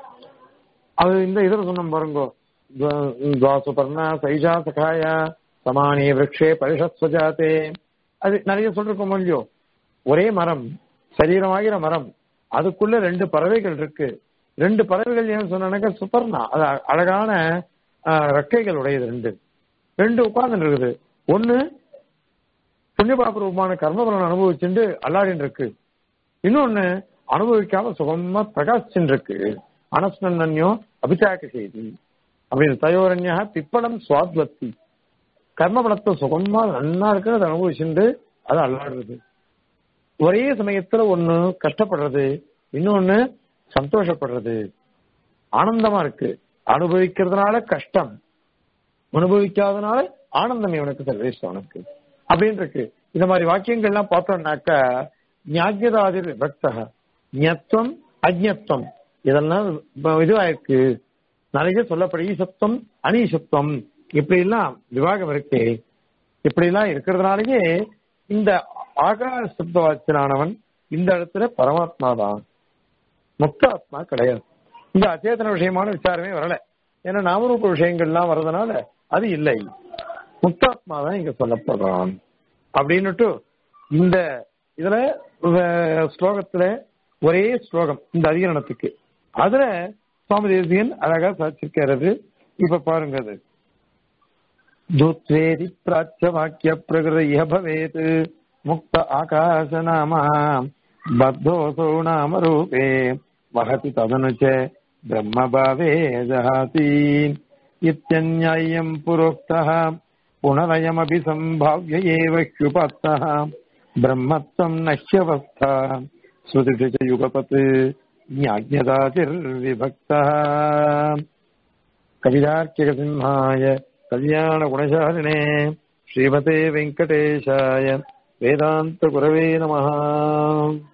அது இந்த இதுல சொன்ன பாருங்க துவாசுபர்ணா சைஷா சகாய சமானி விரக்ஷே பரிஷஸ்வஜாத்தே அது நிறைய சொல்றோம் இல்லையோ ஒரே மரம் சரீரமாகிற மரம் அதுக்குள்ள ரெண்டு பறவைகள் இருக்கு ரெண்டு பறவைகள் ஏன் சொன்னாக்க சுபர்ணா அது அ- அழகான ஆஹ், ரெக்கைகள் உடையது ரெண்டு ரெண்டு உட்கார்ந்து இருக்குது ஒண்ணு புண்ணியபாப ரூபமான கர்மபலன் அனுபவிச்சுட்டு அல்லாடின்னு இருக்கு இன்னொன்னு அனுபவிக்காம சுகமா பிரகாசிச்சுட்டு இருக்கு அனஸ்னன்யோ அபிஷேக செய்தி அப்படின்னு தயோரண்யா பிப்பளம் சுவாத்வத்தி கர்ம பலத்தை சுகமா நன்னா இருக்கிற அதை அனுபவிச்சுட்டு அது அல்லாடுறது ஒரே சமயத்துல ஒண்ணு கஷ்டப்படுறது இன்னொன்னு சந்தோஷப்படுறது ஆனந்தமா இருக்கு அனுபவிக்கிறதுனால கஷ்டம் அனுபவிக்காதனால ஆனந்தம் இவனுக்கு சர்வேஷ் அவனுக்கு அப்படின்னு இருக்கு இந்த மாதிரி வாக்கியங்கள்லாம் பார்த்தோம்னாக்கா ஞாகியதாதி விபக்தக ஞத்வம் அஜ்ஞத்வம் இதெல்லாம் இப்ப இதுவாயிருக்கு நிறைய சொல்லப்படும் ஈசத்துவம் அனீசத்துவம் இப்படி எல்லாம் விவாகம் இருக்கு இப்படி எல்லாம் இருக்கிறதுனாலயே இந்த ஆகார சப்தவாச்சனானவன் இந்த இடத்துல பரமாத்மா தான் முக்தாத்மா கிடையாது இந்த அச்சேதன விஷயமான விசாரமே வரல ஏன்னா நாமரூப விஷயங்கள்லாம் வர்றதுனால அது இல்லை முக்தாத்மா தான் இங்க சொல்லப்படுறான் அப்படின்னுட்டு இந்த இதுல அஹ், ஸ்லோகத்துல ஒரே ஸ்லோகம் இந்த அதிகரணத்துக்கு அதுல சுவாமி தேசியன் அழகா சாதிச்சிருக்கிறது இப்ப பாருங்க அது துத்வேதி பிராச்சிய வாக்கிய பிரகிருதிய பவேத் முக்த ஆகாச நாம பத்தோசோ நாம ரூபே வஹதி ததனு ச பிரம்மபாவே ஜஹாதி இत्यन्याय्यम् पुरोक्तः पुनरयमपि सम्भाव्य एव ह्युपत्तः ब्रह्मत्वम् नश्यवस्था श्रुतिषु च युगपत् ज्ञाज्ञदातिर्विभक्तः कविदार्क्यकसिंहाय कल्याणगुणशालिने श्रीमते वेङ्कटेशाय वेदान्तगुरवे नमः